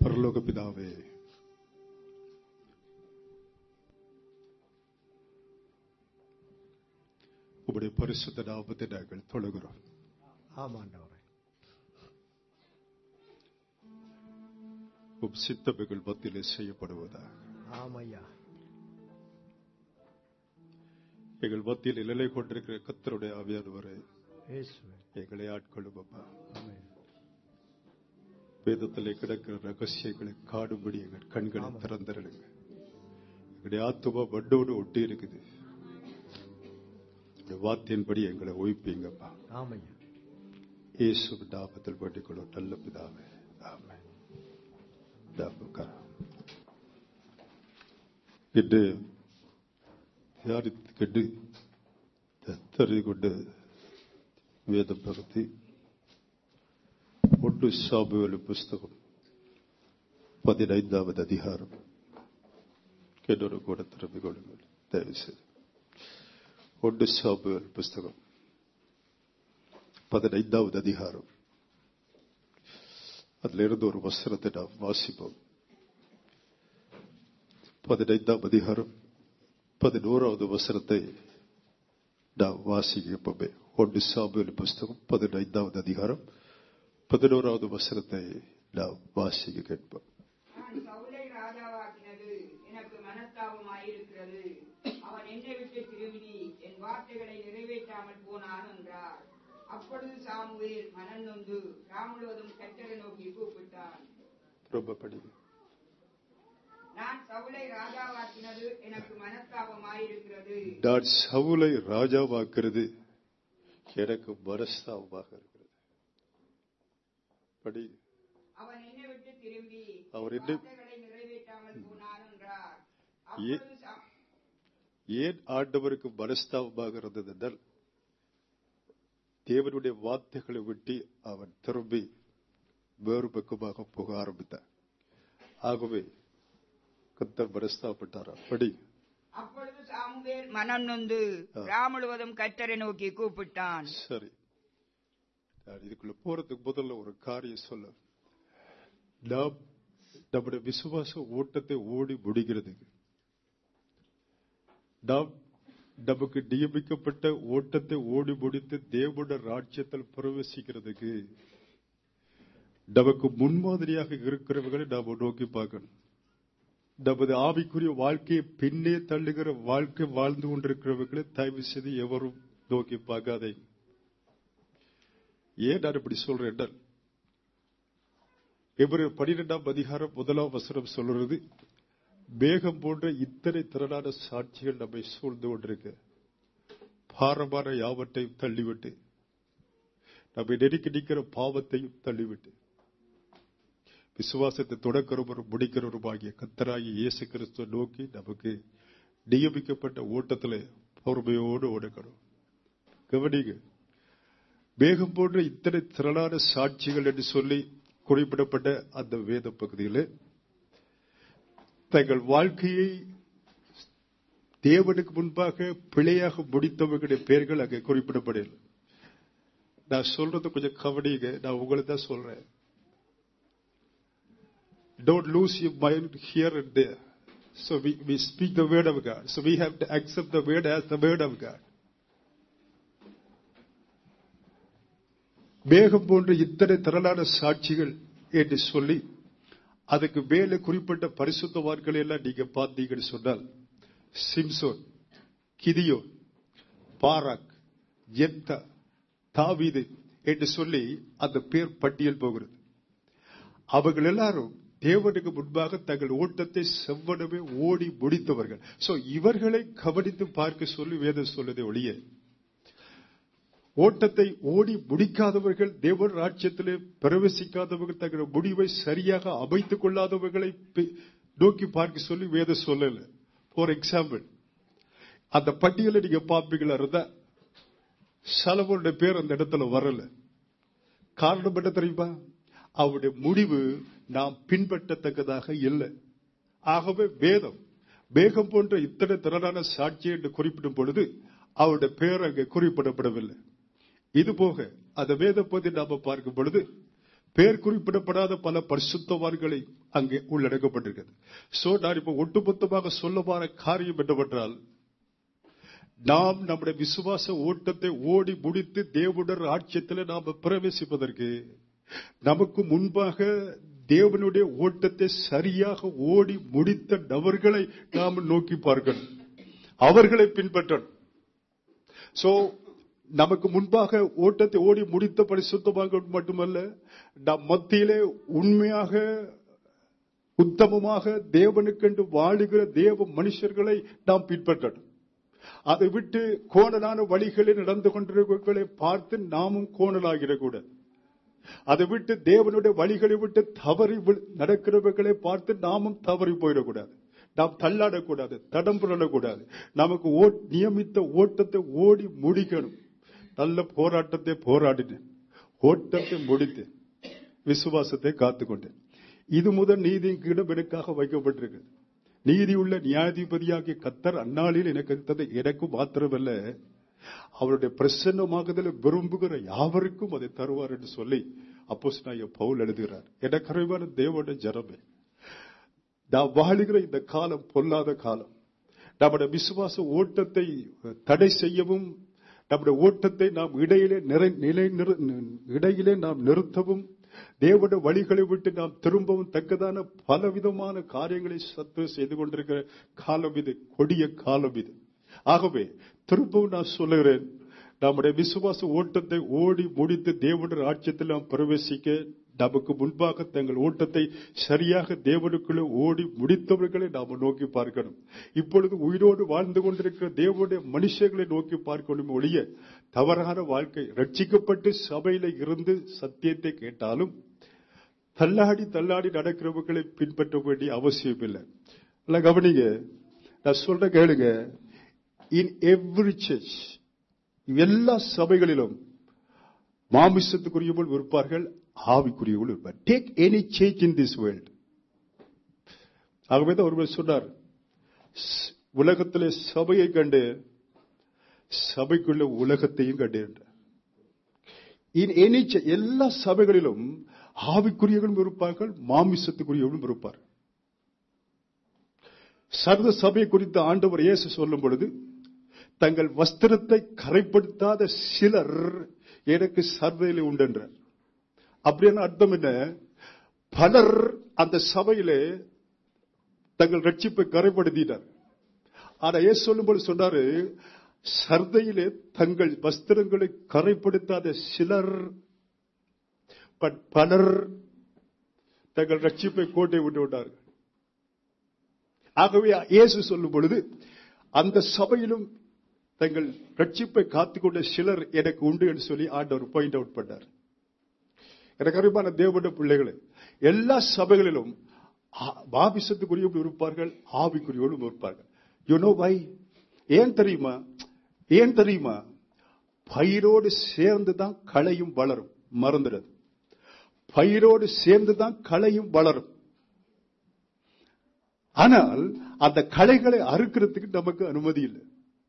பரலோக பிதாவே உம்முடைய பரிசுத்த நாமத்தை நாங்கள் தொழுகிறோம் ஆமாண்டவரே உம் சித்தமைகள் மத்தியிலே செய்யப்படுவதாக ஆமையா எங்கள் மத்தியில் நிலை கொண்டிருக்கிற கத்தருடைய ஆவியானவரை இயேசுவே எங்களை ஆட்கொள்ளும் அப்பா ஆமென் வேதத்திலே கிடக்கிற ரகசியங்களை காணும்படி எங்கள் கண்களை ஆமாம். திறந்திருங்க எங்களுடைய ஆத்துமா மண்ணோடு ஒட்டி இருக்குது உம்முடைய வார்த்தையின்படி எங்களை ஒய்ப்பீங்கப்பா ஆமையா இயேசு நாமத்தில் வேண்டிக் கொள்ளும் நல்ல பிதாவே ஆமென் தாபுக்கா. இன்று தியானித்து கண்டு தெரிந்து கொண்டு வேதம் பகுதி ஒன்று சாமுவேல் புஸ்தகம் பதினைந்தாவது அதிகாரம் என்னோட கூட திரும்பி கொள்ளுங்கள் தயவு செய்து ஒன்று சாமுவேல் புஸ்தகம் பதினைந்தாவது அதிகாரம் அதுல இருந்து ஒரு வசனத்தை நாம் வாசிப்போம் பதினைந்தாம் அதிகாரம் பதினோராவது வசனத்தை நாம் வாசிக்கப்போமே ஒன்று சாமுவேல் புஸ்தகம் பதினைந்தாவது அதிகாரம் பதினோராவது வசனத்தை நாம் வாசிக்க கேட்போம் நான் சவுலை ராஜாவாக்கினது எனக்கு மனஸ்தாபமாயிருக்கிறது அவன் என்னை விட்டு திரும்பி என் வார்த்தைகளை நிறைவேற்றாமல் போனான் என்றார் அப்பொழுது சாமுவேல் மனம் நொந்து ராமுழுவதும் கட்டளை நோக்கி கூப்பிட்டான் ரொம்ப படி நான் சவுலை ராஜாவாக்கினது எனக்கு மனஸ்தாபமாயிருக்கிறது நான் சவுலை ராஜாவாக்குறது எனக்கு மனஸ்தாபமாக இருக்கிறது படி அவன் என்னை விட்டு திரும்பி அவர் என் என்னை- வார்த்தைகளை நிறைவேற்றாமல் போனான் என்றார் ஏ- அப்பொழுது சா- ஏன் ஆண்டவருக்கு மனஸ்தாபமாக இருந்தது என்றால் தேவனுடைய வார்த்தைகளை விட்டு அவன் திரும்பி வேறு பக்கமாக போக ஆரம்பித்தான் ஆகவே கத்தர் மனஸ்தாபப்பட்டார் அப்படி அப்பொழுது சாமுவேல் மனம் நொந்து ராமுழுவதும் கத்தரை நோக்கி கூப்பிட்டான் சரி நான் இதுக்குள்ள போறதுக்கு முதல்ல ஒரு காரியம் சொல்ல நாம் நம்முடைய விசுவாச ஓட்டத்தை ஓடி முடிகிறதுக்கு நாம் நமக்கு நியமிக்கப்பட்ட ஓட்டத்தை ஓடி முடித்து தேவனுடைய ராஜ்யத்தில் பிரவேசிக்கிறதுக்கு நமக்கு முன்மாதிரியாக இருக்கிறவர்களை நாம் நோக்கி பார்க்கணும் நமது ஆவிக்குரிய வாழ்க்கையை பின்னே தள்ளுகிற வாழ்க்கை வாழ்ந்து கொண்டிருக்கிறவர்களை தயவு செய்து எவரும் நோக்கி பார்க்காதீங்க ஏன் நான் இப்படி சொல்றேன் என்றால் இவர் பனிரெண்டாம் அதிகாரம் முதலாம் வசனம் சொல்றது மேகம் போன்ற இத்தனை திரளான சாட்சிகள் நம்மை சூழ்ந்து கொண்டிருக்க பாரமான யாவற்றையும் தள்ளிவிட்டு நம்மை நெருக்கி நிற்கிற பாவத்தையும் தள்ளிவிட்டு விசுவாசத்தை தொடக்கிறவரும் முடிக்கிறவருமாகிய கத்தராகிய இயேசு கிறிஸ்துவ நோக்கி நமக்கு நியமிக்கப்பட்ட ஓட்டத்திலே பொறுமையோடு ஓடுகிறோம் கவனிங்க மேகம் போன்ற இத்தனை திரளான சாட்சிகள் என்று சொல்லி குறிப்பிடப்பட்ட அந்த வேத பகுதியில் தங்கள் வாழ்க்கையை தேவனுக்கு முன்பாக பிழையாக முடித்தவர்களுடைய பெயர்கள் அங்கே குறிப்பிடப்படவில்லை நான் சொல்றது கொஞ்சம் கவனிங்க நான் உங்களை தான் சொல்றேன் don't lose your mind here and there. So we, we speak the word of God. So we have to accept the word as the word of God. மேகம் போன்ற இத்தனை திரளான சாட்சிகள் என்று சொல்லி அதுக்கு மேலே குறிப்பிட்ட பரிசுத்தவான்களை எல்லாம் நீங்க பார்த்தீங்கன்னு சொன்னால் சிம்சோன் கிதியோன் பாராக் எத்தா தாவீது என்று சொல்லி அந்த பேர் பட்டியல் போகிறது அவர்கள் எல்லாரும் தேவனுக்கு முன்பாக தங்கள் ஓட்டத்தை செவ்வனமே ஓடி முடித்தவர்கள் சோ இவர்களை கவனித்து பார்க்க சொல்லி வேதம் சொல்லுதே ஒழிய ஓட்டத்தை ஓடி முடிக்காதவர்கள் தேவன் ராஜ்யத்திலே பிரவேசிக்காதவர்கள் தங்கள் முடிவை சரியாக அமைத்துக் கொள்ளாதவர்களை பி- நோக்கி பார்க்க சொல்லி வேதம் சொல்லல ஃபார் எக்ஸாம்பிள் அந்த பட்டியலை நீங்க பார்ப்பீங்களா இருந்தா சலமோனுடைய பேர் அந்த இடத்துல வரல காரணம் என்ன தெரியுமா அவருடைய முடிவு நாம் பின்பற்றத்தக்கதாக இல்லை ஆகவே வேதம் மேகம் போன்ற இத்தனை திரளான சாட்சி என்று குறிப்பிடும் பொழுது அவருடைய பெயர் அங்கே குறிப்பிடப்படவில்லை இது போக அந்த வேத பகுதி நாம பார்க்கும் பொழுது பேர் குறிப்பிடப்படாத பல பரிசுத்தவான்களை அங்கே உள்ளடக்கப்பட்டிருக்கிறது சோ நான் இப்ப ஒட்டுமொத்தமாக சொல்ல வர காரியம் என்னவென்றால் நாம் நம்முடைய விசுவாச ஓட்டத்தை ஓடி முடித்து தேவனுடைய ராட்சியத்தில் நாம் பிரவேசிப்பதற்கு நமக்கு முன்பாக தேவனுடைய ஓட்டத்தை சரியாக ஓடி முடித்த நபர்களை நாம் நோக்கி பார்க்கணும் அவர்களை பின்பற்றணும் சோ நமக்கு முன்பாக ஓட்டத்தை ஓடி முடித்த பரிசுத்தமாக மட்டுமல்ல நம் மத்தியிலே உண்மையாக உத்தமமாக தேவனுக்கென்று வாழுகிற தேவ மனுஷர்களை நாம் பின்பற்றணும் அதை விட்டு கோணலான வழிகளில் நடந்து கொண்டிருக்கிறவர்களை பார்த்து நாமும் கோணலாகிடக்கூடாது அதை விட்டு தேவனுடைய வழிகளை விட்டு தவறி வி- நடக்கிறவர்களை பார்த்து நாமும் தவறி போயிடக்கூடாது நாம் தள்ளாடக்கூடாது தடம் புரளக்கூடாது நமக்கு ஓ- நியமித்த ஓட்டத்தை ஓடி முடிக்கணும் நல்ல போராட்டத்தை போராடினேன் ஓட்டத்தை முடித்து விசுவாசத்தை காத்துக்கொண்டேன் இது முதல் நீதியின் கீழம் எனக்காக வைக்கப்பட்டிருக்கு நீதியுள்ள நியாயாதிபதியாகிய கத்தர் அந்நாளில் எனக்கு தந்தது எனக்கு மாத்திரமல்ல அவருடைய பிரசன்னமாகுதல விரும்புகிற யாவருக்கும் அதை தருவார் என்று சொல்லி அப்போஸ்தலனாகிய பவுல் எழுதுகிறார் எனக்கு அறிவான தேவனுடைய ஜனமே நாம் வாழுகிற இந்த காலம் பொல்லாத காலம் நம்முடைய விசுவாச ஓட்டத்தை தடை செய்யவும் நம்முடைய ஓட்டத்தை நாம் இடையிலே நிறை- நிலை நிறு- இடையிலே நாம் நிறுத்தவும் தேவனுடைய வழிகளை விட்டு நாம் திரும்பவும் தக்கதான பலவிதமான காரியங்களை சத்து செய்து கொண்டிருக்கிற காலம் இது கொடிய காலம் இது ஆகவே திரும்பவும் நான் சொல்லுகிறேன் நம்முடைய விசுவாச ஓட்டத்தை ஓடி முடித்து தேவனுடைய ராஜ்யத்தில் நாம் பிரவேசிக்க நமக்கு முன்பாக தங்கள் ஓட்டத்தை சரியாக தேவனுக்குள்ளே ஓடி முடித்தவர்களை நாம் நோக்கி பார்க்கணும் இப்பொழுது உயிரோடு வாழ்ந்து கொண்டிருக்கிற தேவனுடைய மனுஷர்களை நோக்கி பார்க்கணும் ஒழிய தவறான வாழ்க்கை ரட்சிக்கப்பட்டு சபையில இருந்து சத்தியத்தை கேட்டாலும் தள்ளாடி தள்ளாடி நடக்கிறவர்களை பின்பற்ற வேண்டிய அவசியம் இல்லை இல்ல கவனிங்க நான் சொல்ற கேளுங்க இன் எவ்ரி சர்ச் எல்லா சபைகளிலும் மாமிசத்துக்குரியவர்கள் இருப்பார்கள் ஆவிக்குரியவர்கள் இருப்பார் take any change in this world ஆகவே தான் ஒருவர் சொன்னார் "ஸ்- உலகத்திலே சபையை கண்டு சபைக்குள்ள உலகத்தையும் கண்டு என்றார் இன் எனி எல்லா சபைகளிலும் ஆவிக்குரியவர்களும் இருப்பார்கள் மாமிசத்துக்குரியவர்களும் இருப்பார் சர்வ சபை குறித்த ஆண்டவர் இயேசு சொல்லும் பொழுது தங்கள் வஸ்திரத்தை கரைப்படுத்தாத சிலர் எனக்கு சர்வையில் உண்டென்றார் அப்படின்னு அர்த்தம் என்ன பலர் அந்த சபையிலே தங்கள் ரட்சிப்பை கரைப்படுத்தினார் ஆனா ஏசு சொல்லும்போது சொன்னாரு சர்தையிலே தங்கள் வஸ்திரங்களை கரைப்படுத்தாத சிலர் பட் பலர் தங்கள் ரட்சிப்பை கோட்டை விட்டு விட்டார்கள் ஆகவே இயேசு சொல்லும் பொழுது அந்த சபையிலும் தங்கள் ரட்சிப்பை காத்துக்கொண்ட சிலர் எனக்கு உண்டு என்று சொல்லி ஆண்டவர் பாயிண்ட் அவுட் பண்ணார் எனக்கு அறிவான தேவனுடைய பிள்ளைகளே எல்லா சபைகளிலும் ஆ- மாபிசத்துக்குரியவர்களும் இருப்பார்கள் ஆவிக்குரியவர்களும் இருப்பார்கள் யூ நோ வை ஏன் தெரியுமா ஏன் தெரியுமா பயிரோடு சேர்ந்து தான் களையும் வளரும் மறந்துடுது பயிரோடு சேர்ந்து தான் களையும் வளரும் ஆனால் அந்த களைகளை அறுக்கிறதுக்கு நமக்கு அனுமதி இல்லை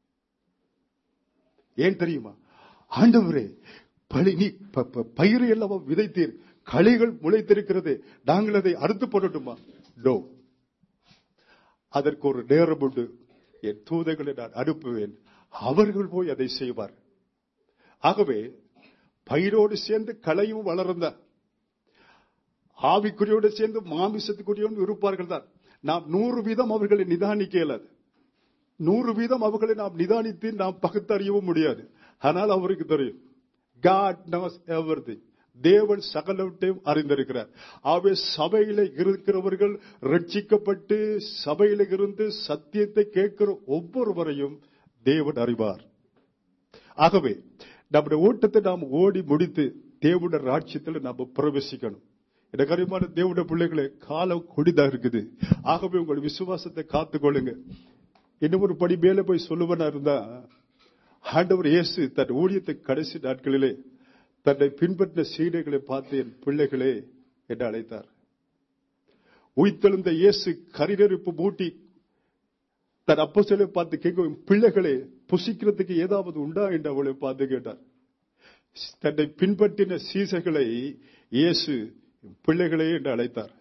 ஏன் தெரியுமா ஆண்டவரே பழி நீ ப- ப- பயிரை எல்லாம் விதைத்தீர் களைகள் முளைத்திருக்கிறது நாங்கள் அதை அறுத்து போடட்டுமா நோ அதற்கு ஒரு நேரம் உண்டு என் தூதைகளை நான் அனுப்புவேன் அவர்கள் போய் அதை செய்வார் ஆகவே பயிரோடு சேர்ந்து களையும் வளர்ந்த ஆவிக்குரியோடு சேர்ந்து மாமிசத்துக்குரியோடு இருப்பார்கள் தான் நாம் நூறு வீதம் அவர்களை நிதானிக்க இயலாது நூறு வீதம் அவர்களை நாம் நிதானித்து நாம் பகுத்தறியவும் முடியாது ஆனால் அவருக்கு தெரியும் God knows everything தேவன் சகலவற்றையும் அறிந்திருக்கிறார் ஆகவே சபையில இருக்கிறவர்கள் ரட்சிக்கப்பட்டு சபையில இருந்து சத்தியத்தை கேட்கிற ஒவ்வொருவரையும் தேவன் அறிவார் ஆகவே நம்முடைய ஓட்டத்தை நாம் ஓடி முடித்து தேவனுடைய ராட்சியத்தில் நாம் பிரவேசிக்கணும் எனக்கு அறிவான தேவனுடைய பிள்ளைகளே காலம் கொடிதா இருக்குது ஆகவே உங்கள் விசுவாசத்தை காத்துக்கொள்ளுங்க இன்னும் ஒரு படி மேல போய் சொல்லுவனா இருந்தா ஆண்டவர் இயேசு தன் ஊழியத்தை கடைசி நாட்களிலே தன்னை பின்பற்றின சீடைகளை பார்த்து என் பிள்ளைகளே என்று அழைத்தார் உயிர்த்தெழுந்த இயேசு கரிநெருப்பு மூட்டி தன் அப்போ பார்த்து கேட்கும் பிள்ளைகளே புசிக்கிறதுக்கு ஏதாவது உண்டா என்று அவளை பார்த்து கேட்டார் தன்னை பின்பற்றின சீசைகளை இயேசு பிள்ளைகளே என்று அழைத்தார்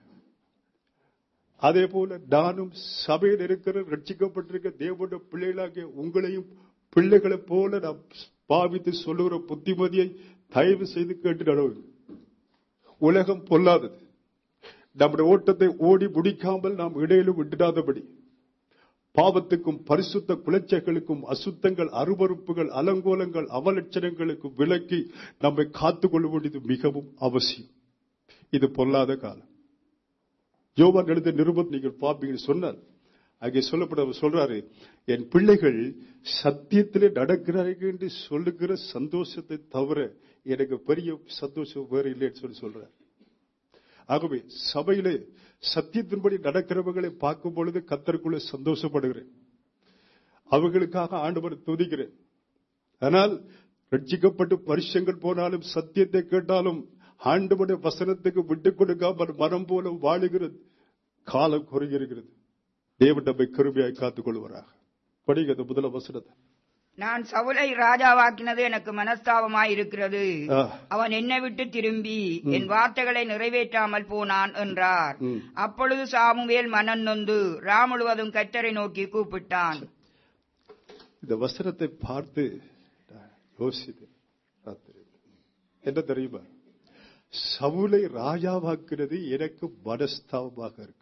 அதே போல நானும் சபையில் இருக்கிற ரட்சிக்கப்பட்டிருக்க தேவனுடைய பிள்ளைகளாகிய உங்களையும் பிள்ளைகளைப் போல நாம் பாவித்து சொல்லுகிற புத்திமதியை தயவு செய்து கேட்டு நடவுங்கள் உலகம் பொல்லாதது நம்முடைய ஓட்டத்தை ஓடி முடிக்காமல் நாம் இடையிலும் விட்டுடாதபடி பாவத்துக்கும் பரிசுத்த குலைச்சைகளுக்கும் அசுத்தங்கள் அருவறுப்புகள் அலங்கோலங்கள் அவலட்சணங்களுக்கும் விலக்கி நம்மை காத்துக் கொள்ள வேண்டியது மிகவும் அவசியம் இது பொல்லாத காலம் யோவான் எழுத நிருபத் நீங்கள் பார்ப்பீங்க சொன்னார் அங்கே சொல்லப்பட சொல்றாரு என் பிள்ளைகள் சத்தியத்திலே நடக்கிறார்கள் என்று சொல்லுகிற சந்தோஷத்தை தவிர எனக்கு பெரிய சந்தோஷம் வேற இல்லைன்னு சொல்லி சொல்றார் ஆகவே சபையிலே சத்தியத்தின்படி நடக்கிறவர்களை பார்க்கும் பொழுது கத்தருக்குள்ள சந்தோஷப்படுகிறேன் அவர்களுக்காக ஆண்டவர் துதிக்கிறேன் ஆனால் ரட்சிக்கப்பட்டு பரிசங்கள் போனாலும் சத்தியத்தை கேட்டாலும் ஆண்டவருடைய வசனத்துக்கு விட்டுக் கொடுக்காமல் மனம் போல வாழுகிற காலம் குறுகியிருக்கிறது தேவன் நம்மை கருமையாய் காத்துக் கொள்வாராக படிங்க அந்த முதல வசனத்தை நான் சவுலை ராஜாவாக்கினது எனக்கு மனஸ்தாபமாய் இருக்கிறது ஆ. அவன் என்னை விட்டு திரும்பி என் வார்த்தைகளை நிறைவேற்றாமல் போனான் என்றார் ம். அப்பொழுது சாமுவேல் மனம் நொந்து ரா முழுவதும் கத்தரை நோக்கி கூப்பிட்டான் இந்த வசனத்தை பார்த்து நான் யோசித்தேன் ராத்திரி. என்ன தெரியுமா சவுலை ராஜாவாக்குறது எனக்கு மனஸ்தாபமாக இருக்கு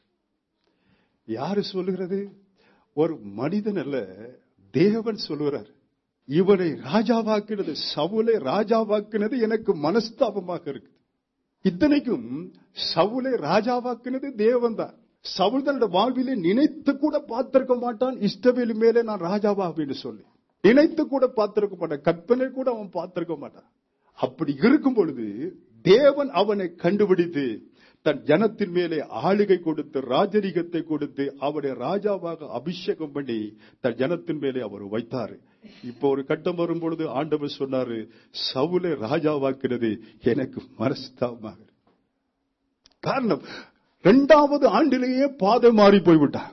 யாரு சொல்லுகிறது ஒரு மனிதன் அல்ல தேவன் சொல்லுகிறார் இவனை ராஜாவாக்கினது சவுலை ராஜாவாக்கினது எனக்கு மனஸ்தாபமாக இருக்கு இத்தனைக்கும் சவுலை ராஜாவாக்கினது தேவன் தான் சவுல் தன்னுடைய வாழ்விலே நினைத்து கூட பார்த்திருக்க மாட்டான் இஷ்டவேலு மேலே நான் ராஜாவாவேன்னு சொல்லி நினைத்து கூட பார்த்திருக்க மாட்டான் கற்பனை கூட அவன் பார்த்திருக்க மாட்டான் அப்படி இருக்கும் பொழுது தேவன் அவனை கண்டுபிடித்து தன் ஜனத்தின் மேலே ஆளுகை கொடுத்து ராஜரிகத்தை கொடுத்து அவனை ராஜாவாக அபிஷேகம் பண்ணி தன் ஜனத்தின் மேலே அவர் வைத்தாரு இப்போ ஒரு கட்டம் வரும் பொழுது ஆண்டவர் சொன்னாரு சவுலை ராஜாவாக்குறது எனக்கு மனஸ்தாபமாக இருக்கு. காரணம் இரண்டாவது ஆண்டிலேயே பாதை மாறி போய்விட்டார்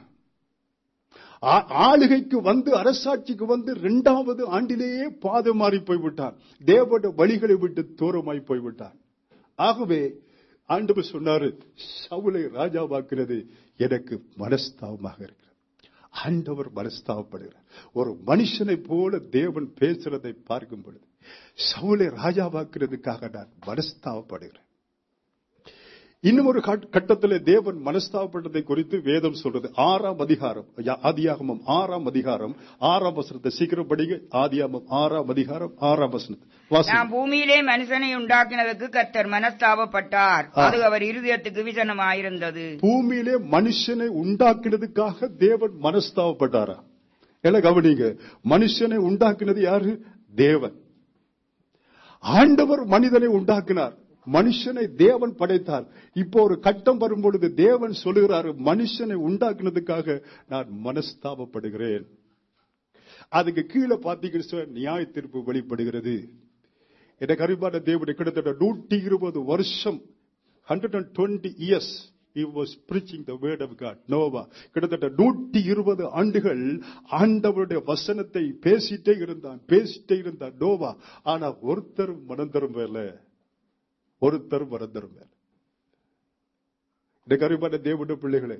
ஆ- ஆளுகைக்கு வந்து அரசாட்சிக்கு வந்து இரண்டாவது ஆண்டிலேயே பாதை மாறி போய்விட்டார் தேவட வழிகளை விட்டு தூரமாய் போய்விட்டார் ஆகவே ஆண்டவர் சொன்னாரு சவுலை ராஜாவாக்குறது எனக்கு மனஸ்தாபமாக இருக்கிறது ஆண்டவர் மனஸ்தாபப்படுகிறார் ஒரு மனுஷனை போல தேவன் பேசுறதை பார்க்கும் பொழுது சவுலை ராஜாவாக்குறதுக்காக நான் மனஸ்தாபப்படுகிறேன் இன்னும் ஒரு கட்- கட்டத்திலே தேவன் மனஸ்தாபப்பட்டதை குறித்து வேதம் சொல்றது ஆறாம் அதிகாரம் யா- ஆதியாகமம் ஆறாம் அதிகாரம் ஆறாம் வசனத்தை சீக்கிரம் படிங்க ஆதியாகமம் ஆறாம் அதிகாரம் ஆறாம் வசனத்தை வாசி நான் பூமியிலே மனுஷனை உண்டாக்கினதுக்கு கர்த்தர் மனஸ்தாபப்பட்டார் அது அவர் இருதயத்துக்கு விசனமாயிருந்தது பூமியிலே மனுஷனை உண்டாக்கினதுக்காக தேவன் மனஸ்தாபப்பட்டாரா எல்லாம் கவனிங்க மனுஷனை உண்டாக்கினது யாரு தேவன் ஆண்டவர் மனிதனை உண்டாக்கினார் மனுஷனை தேவன் படைத்தார் இப்போ ஒரு கட்டம் வரும்பொழுது தேவன் சொல்லுகிறாரு மனுஷனை உண்டாக்கினதுக்காக நான் மனஸ்தாபப்படுகிறேன் அதுக்கு கீழே பாத்தீங்கன்னு சொன்னா நியாய தீர்ப்பு வெளிப்படுகிறது எனக்கு அறிவான தேவனை கிட்டத்தட்ட நூற்றி இருபது வருஷம் hundred and twenty years he was preaching the word of God Noah கிட்டத்தட்ட நூற்றி இருபது ஆண்டுகள் ஆண்டவருடைய வசனத்தை பேசிட்டே இருந்தான் பேசிட்டே இருந்தான் நோவா ஆனா ஒருத்தர் மனம் திரும்பல ஒருத்தர் மனம் திரும்பல எனக்கு அறிவான தேவனுடைய பிள்ளைகளே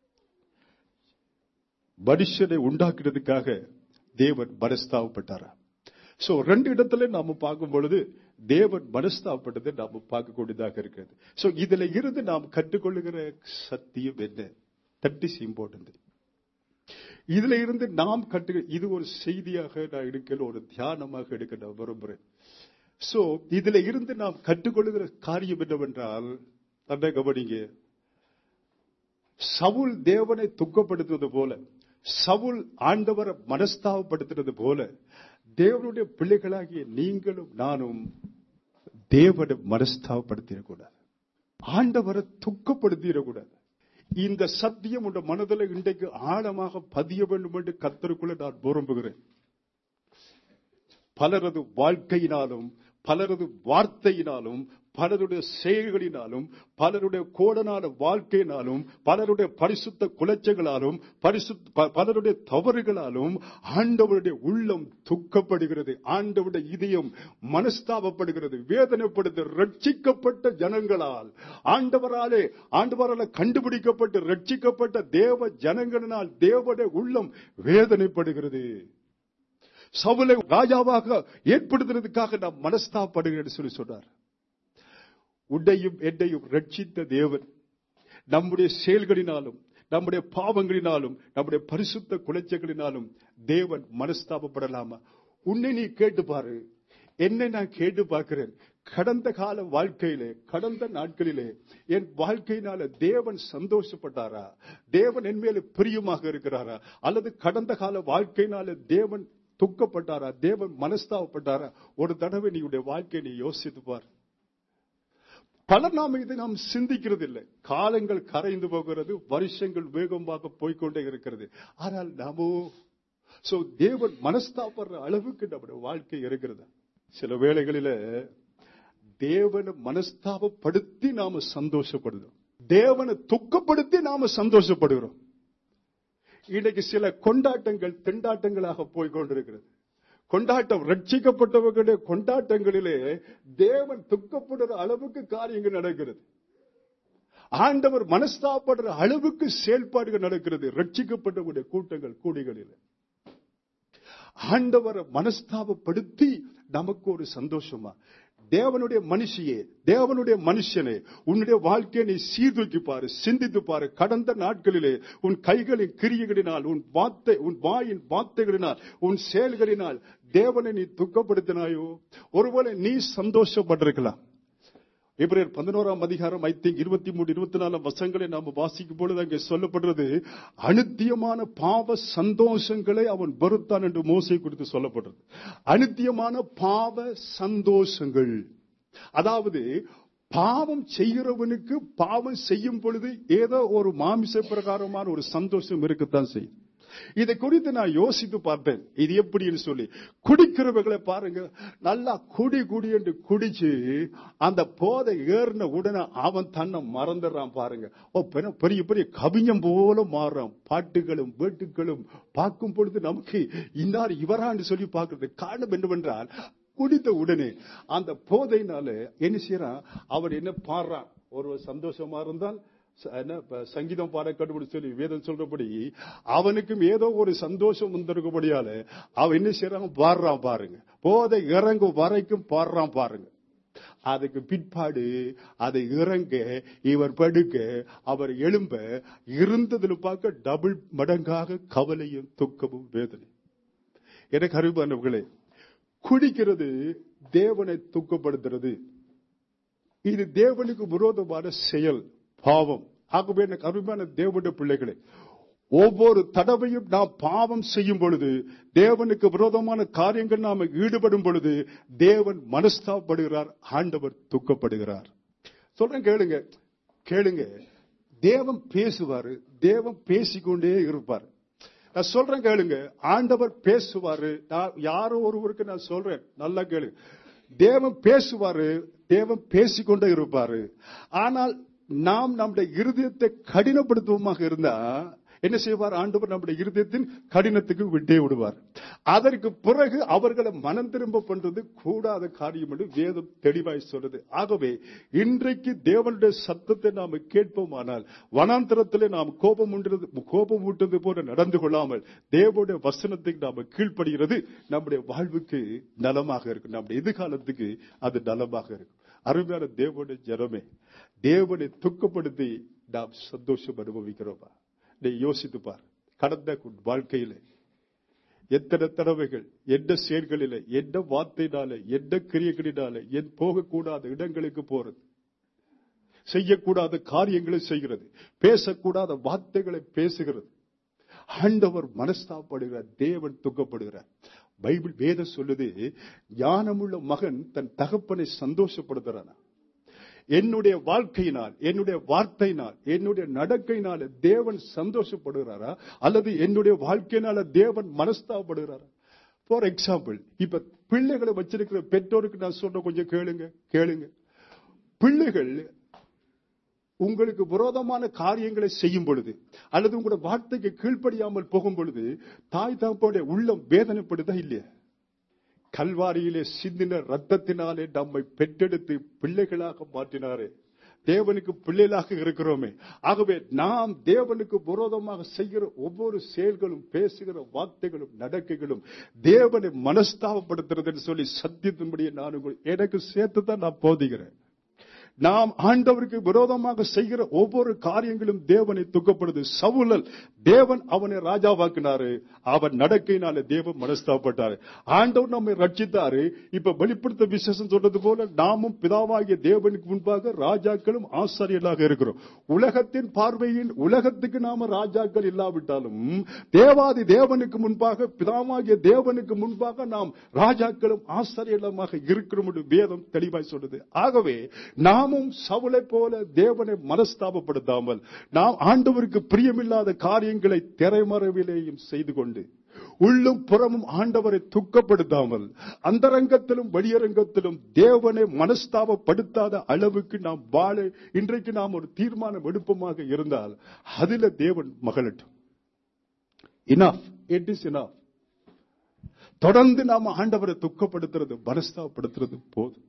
மனுஷனை உண்டாக்குறதுக்காக தேவன் மனஸ்தாபப்பட்டாரா சோ ரெண்டு இடத்துல நாம பார்க்கும் பொழுது தேவன் மனஸ்தாபப்பட்டதை நாம பார்க்கக்கூடியதாக இருக்கிறது சோ இதுல இருந்து நாம் கற்றுக்கொள்ளுகிற சத்தியம் என்ன தட் இஸ் இம்பார்ட்டன்ட் இதுல இருந்து நாம் கட்டு இது ஒரு செய்தியாக நான் எடுக்கல ஒரு தியானமாக எடுக்க நான் விரும்புறேன் சோ இதுல இருந்து நாம் கற்றுக்கொள்ளுகிற காரியம் என்னவென்றால் நல்லா கவனிங்க சவுல் தேவனை துக்கப்படுத்துவது போல சவுல் ஆண்டவரை மனஸ்தாபப்படுத்துறது போல தேவனுடைய பிள்ளைகளாகிய நீங்களும் நானும் தேவனை மனஸ்தாபப்படுத்திடக்கூடாது ஆண்டவரை துக்கப்படுத்திடக்கூடாது இந்த சத்தியம் உண்ட மனதில் இன்றைக்கு ஆழமாக பதிய வேண்டும் என்று கத்தருக்குள்ள நான் விரும்புகிறேன் பலரது வாழ்க்கையினாலும் பலரது வார்த்தையினாலும் பலருடைய செயல்களினாலும் பலருடைய கோடனான வாழ்க்கையினாலும் பலருடைய பரிசுத்த குலைச்சங்களாலும் பரிசுத்த ப- பலருடைய தவறுகளாலும் ஆண்டவருடைய உள்ளம் துக்கப்படுகிறது ஆண்டவருடைய இதயம் மனஸ்தாபப்படுகிறது வேதனைப்படுது ரட்சிக்கப்பட்ட ஜனங்களால் ஆண்டவராலே ஆண்டவரால கண்டுபிடிக்கப்பட்டு ரட்சிக்கப்பட்ட தேவ ஜனங்களினால் தேவனுடைய உள்ளம் வேதனைப்படுகிறது சவுலை ராஜாவாக ஏற்படுத்துறதுக்காக நாம் மனஸ்தாபப்படுகிறேன் சொல்லி சொன்னார் உன்னையும் என்னையும் ரட்சித்த தேவன் நம்முடைய செயல்களினாலும் நம்முடைய பாவங்களினாலும் நம்முடைய பரிசுத்த குலைச்சங்களினாலும் தேவன் மனஸ்தாபப்படலாமா உன்னை நீ கேட்டு பாரு என்னை நான் கேட்டு பார்க்கிறேன் கடந்த கால வாழ்க்கையிலே கடந்த நாட்களிலே என் வாழ்க்கையினால தேவன் சந்தோஷப்பட்டாரா தேவன் என் மேல பிரியமாக இருக்கிறாரா அல்லது கடந்த கால வாழ்க்கையினால தேவன் துக்கப்பட்டாரா தேவன் மனஸ்தாபப்பட்டாரா ஒரு தடவை நீ உடைய வாழ்க்கையை நீ யோசித்து பார் பலர் நாம இதை நாம் சிந்திக்கிறது இல்லை காலங்கள் கரைந்து போகிறது வருஷங்கள் வேகமாக போய்க்கொண்டே இருக்கிறது ஆனால் நாமோ சோ தேவன் மனஸ்தாபடுற அளவுக்கு நம்முடைய வாழ்க்கை இருக்கிறது சில வேளைகளில தேவனை மனஸ்தாபப்படுத்தி நாம சந்தோஷப்படுகிறோம் தேவனை துக்கப்படுத்தி நாம சந்தோஷப்படுகிறோம் இன்னைக்கு சில கொண்டாட்டங்கள் திண்டாட்டங்களாக போய் கொண்டிருக்கிறது கொண்டாட்டம் ரட்சிக்கப்பட்டவர்களுடைய கொண்டாட்டங்களிலே தேவன் துக்கப்படுற அளவுக்கு காரியங்கள் நடக்கிறது ஆண்டவர் மனஸ்தாப்படுற அளவுக்கு செயல்பாடுகள் நடக்கிறது ரட்சிக்கப்பட்டவருடைய கூட்டங்கள் கூடிகளில் ஆண்டவரை மனஸ்தாபப்படுத்தி நமக்கு ஒரு சந்தோஷமா தேவனுடைய மனுஷியே தேவனுடைய மனுஷனே உன்னுடைய வாழ்க்கையை நீ சீர்தூக்கி பாரு சிந்தித்து பாரு கடந்த நாட்களிலே உன் கைகளின் கிரியைகளினால் உன் வார்த்தை உன் வாயின் வார்த்தைகளினால் உன் செயல்களினால் தேவனை நீ துக்கப்படுத்தினாயோ ஒருவேளை நீ சந்தோஷப்பட்டிருக்கலாம் எபிரேர் பதினோராம் அதிகாரம் ஐ திங்க் இருபத்தி மூணு இருபத்தி நாலாம் வசங்களை நாம் வாசிக்கும் பொழுது அங்கே சொல்லப்படுறது அனுத்தியமான பாவ சந்தோஷங்களை அவன் வெறுத்தான் என்று மோசை குறித்து சொல்லப்படுறது அனுத்தியமான பாவ சந்தோஷங்கள் அதாவது பாவம் செய்கிறவனுக்கு பாவம் செய்யும் பொழுது ஏதோ ஒரு மாமிச பிரகாரமான ஒரு சந்தோஷம் இருக்கத்தான் செய்யும் இதை குறித்து நான் யோசித்து பார்த்தேன் இது எப்படின்னு சொல்லி குடிக்கிறவர்களை பாருங்க நல்லா குடி குடி என்று குடிச்சு அந்த போதை ஏறின உடனே அவன் தன்னை மறந்துடுறான் பாருங்க ஓ பெரிய- பெரிய பெரிய கவிஞம் போல மாறுறான் பாட்டுகளும் வேட்டுகளும் பார்க்கும் பொழுது நமக்கு இன்னார் இவரான்னு சொல்லி பார்க்கிறது காரணம் என்னவென்றால் குடித்த உடனே அந்த போதையினால என்ன செய்யறான் அவன் என்ன பாடுறான் ஒரு சந்தோஷமா இருந்தால் ச- என்ன இப்ப சங்கீதம் பாட கண்டுபிடி சொல்லி வேதம் சொல்றபடி அவனுக்கும் ஏதோ ஒரு சந்தோஷம் வந்திருக்கபடியால அவன் என்ன செய்யறான் பாடுறான் பாருங்க போதை இறங்கும் வரைக்கும் பாடுறான் பாருங்க அதுக்கு பிற்பாடு அதை இறங்க இவர் படுக்க அவர் எழும்ப இருந்ததுல பார்க்க டபுள் மடங்காக கவலையும் துக்கமும் வேதனை எனக்கு அருமையானவர்களே குடிக்கிறது தேவனை துக்கப்படுத்துறது இது தேவனுக்கு விரோதமான செயல் பாவம் ஆகவே எனக்கு அருமையான தேவனுடைய பிள்ளைகளே ஒவ்வொரு தடவையும் நாம் பாவம் செய்யும் பொழுது தேவனுக்கு விரோதமான காரியங்கள் நாம ஈடுபடும் பொழுது தேவன் மனஸ்தாபப்படுகிறார் ஆண்டவர் துக்கப்படுகிறார் சொல்றேன் கேளுங்க கேளுங்க தேவன் பேசுவாரு தேவன் பேசிக்கொண்டே இருப்பார் நான் சொல்றேன் கேளுங்க ஆண்டவர் பேசுவாரு நான் யாரோ ஒருவருக்கு நான் சொல்றேன் நல்லா கேளு தேவன் பேசுவாரு தேவன் பேசிக்கொண்டே இருப்பாரு ஆனால் நாம் நம்முடைய இருதயத்தை கடினப்படுத்துவோமாக இருந்தா என்ன செய்வார் ஆண்டவர் நம்முடைய இருதயத்தின் கடினத்துக்கு விட்டே விடுவார் அதற்கு பிறகு அவர்களை மனம் திரும்ப பண்றது கூடாத காரியம் என்று வேதம் தெளிவாய் சொல்றது ஆகவே இன்றைக்கு தேவனுடைய சத்தத்தை நாம் கேட்போமானால் வனாந்திரத்திலே நாம் கோபம் உண்டது கோபம் ஊட்டுறது போல நடந்து கொள்ளாமல் தேவனுடைய வசனத்துக்கு நாம கீழ்ப்படுகிறது நம்முடைய வாழ்வுக்கு நலமாக இருக்கும் நம்முடைய எதிர்காலத்துக்கு அது நலமாக இருக்கும் அருமையான தேவனுடைய ஜனமே தேவனை துக்கப்படுத்தி நாம் சந்தோஷம் அனுபவிக்கிறோமா நீ யோசித்து பார் கடந்த வாழ்க்கையில எத்தனை தடவைகள் என்ன செயல்களில என்ன வார்த்தையினால என்ன கிரியைகளினால என் போகக்கூடாத இடங்களுக்கு போறது செய்யக்கூடாத காரியங்களை செய்கிறது பேசக்கூடாத வார்த்தைகளை பேசுகிறது ஆண்டவர் மனஸ்தாபப்படுகிறார் தேவன் துக்கப்படுகிறார் பைபிள் வேதம் சொல்லுது ஞானமுள்ள மகன் தன் தகப்பனை சந்தோஷப்படுத்துறானா என்னுடைய வாழ்க்கையினால் என்னுடைய வார்த்தையினால் என்னுடைய நடக்கையினால தேவன் சந்தோஷப்படுகிறாரா அல்லது என்னுடைய வாழ்க்கையினால தேவன் மனஸ்தாபப்படுகிறாரா ஃபார் எக்ஸாம்பிள் இப்ப பிள்ளைகளை வச்சிருக்கிற பெற்றோருக்கு நான் சொல்ற கொஞ்சம் கேளுங்க கேளுங்க பிள்ளைகள் உங்களுக்கு விரோதமான காரியங்களை செய்யும் பொழுது அல்லது உங்களோட வார்த்தைக்கு கீழ்ப்படியாமல் போகும் பொழுது தாய் தகப்பனுடைய உள்ளம் வேதனைப்படுதா இல்லையா கல்வாரியிலே சிந்தின ரத்தத்தினாலே நம்மை பெற்றெடுத்து பிள்ளைகளாக மாற்றினாரே தேவனுக்கு பிள்ளைகளாக இருக்கிறோமே ஆகவே நாம் தேவனுக்கு விரோதமாக செய்கிற ஒவ்வொரு செயல்களும் பேசுகிற வார்த்தைகளும் நடக்கைகளும் தேவனை மனஸ்தாபப்படுத்துறதுன்னு சொல்லி சத்தியத்தின்படியே நான் உங்கள் எனக்கு சேர்த்து தான் நான் போதிக்கிறேன் நாம் ஆண்டவருக்கு விரோதமாக செய்கிற ஒவ்வொரு காரியங்களும் தேவனை துக்கப்படுது சவுலல் தேவன் அவனை ராஜாவாக்கினாரு அவன் நடக்கையினால தேவன் மனஸ்தாப்பட்டாரு ஆண்டவர் நம்மை ரட்சித்தாரு இப்ப வெளிப்படுத்த விசேஷம் சொல்றது போல நாமும் பிதாவாகிய தேவனுக்கு முன்பாக ராஜாக்களும் ஆசாரியர்களாக இருக்கிறோம் உலகத்தின் பார்வையின் உலகத்துக்கு நாம ராஜாக்கள் இல்லாவிட்டாலும் தேவாதி தேவனுக்கு முன்பாக பிதாவாகிய தேவனுக்கு முன்பாக நாம் ராஜாக்களும் ஆசாரியர்களுமாக இருக்கிறோம் என்று வேதம் தெளிவாய் சொல்றது ஆகவே நாமும் சவுளை போல தேவனை மனஸ்தாபப்படுத்தாமல் நாம் ஆண்டவருக்கு பிரியமில்லாத காரியங்களை திரைமறைவிலேயும் செய்து கொண்டு உள்ளும் புறமும் ஆண்டவரை துக்கப்படுத்தாமல் அந்தரங்கத்திலும் வெளியரங்கத்திலும் தேவனை மனஸ்தாபப்படுத்தாத அளவுக்கு நாம் வாழ இன்றைக்கு நாம் ஒரு தீர்மானம் எடுப்பமாக இருந்தால் அதுல தேவன் மகளட்டும் இனாஃப் இட் இஸ் இனாஃப் தொடர்ந்து நாம ஆண்டவரை துக்கப்படுத்துறது மனஸ்தாபப்படுத்துறது போதும்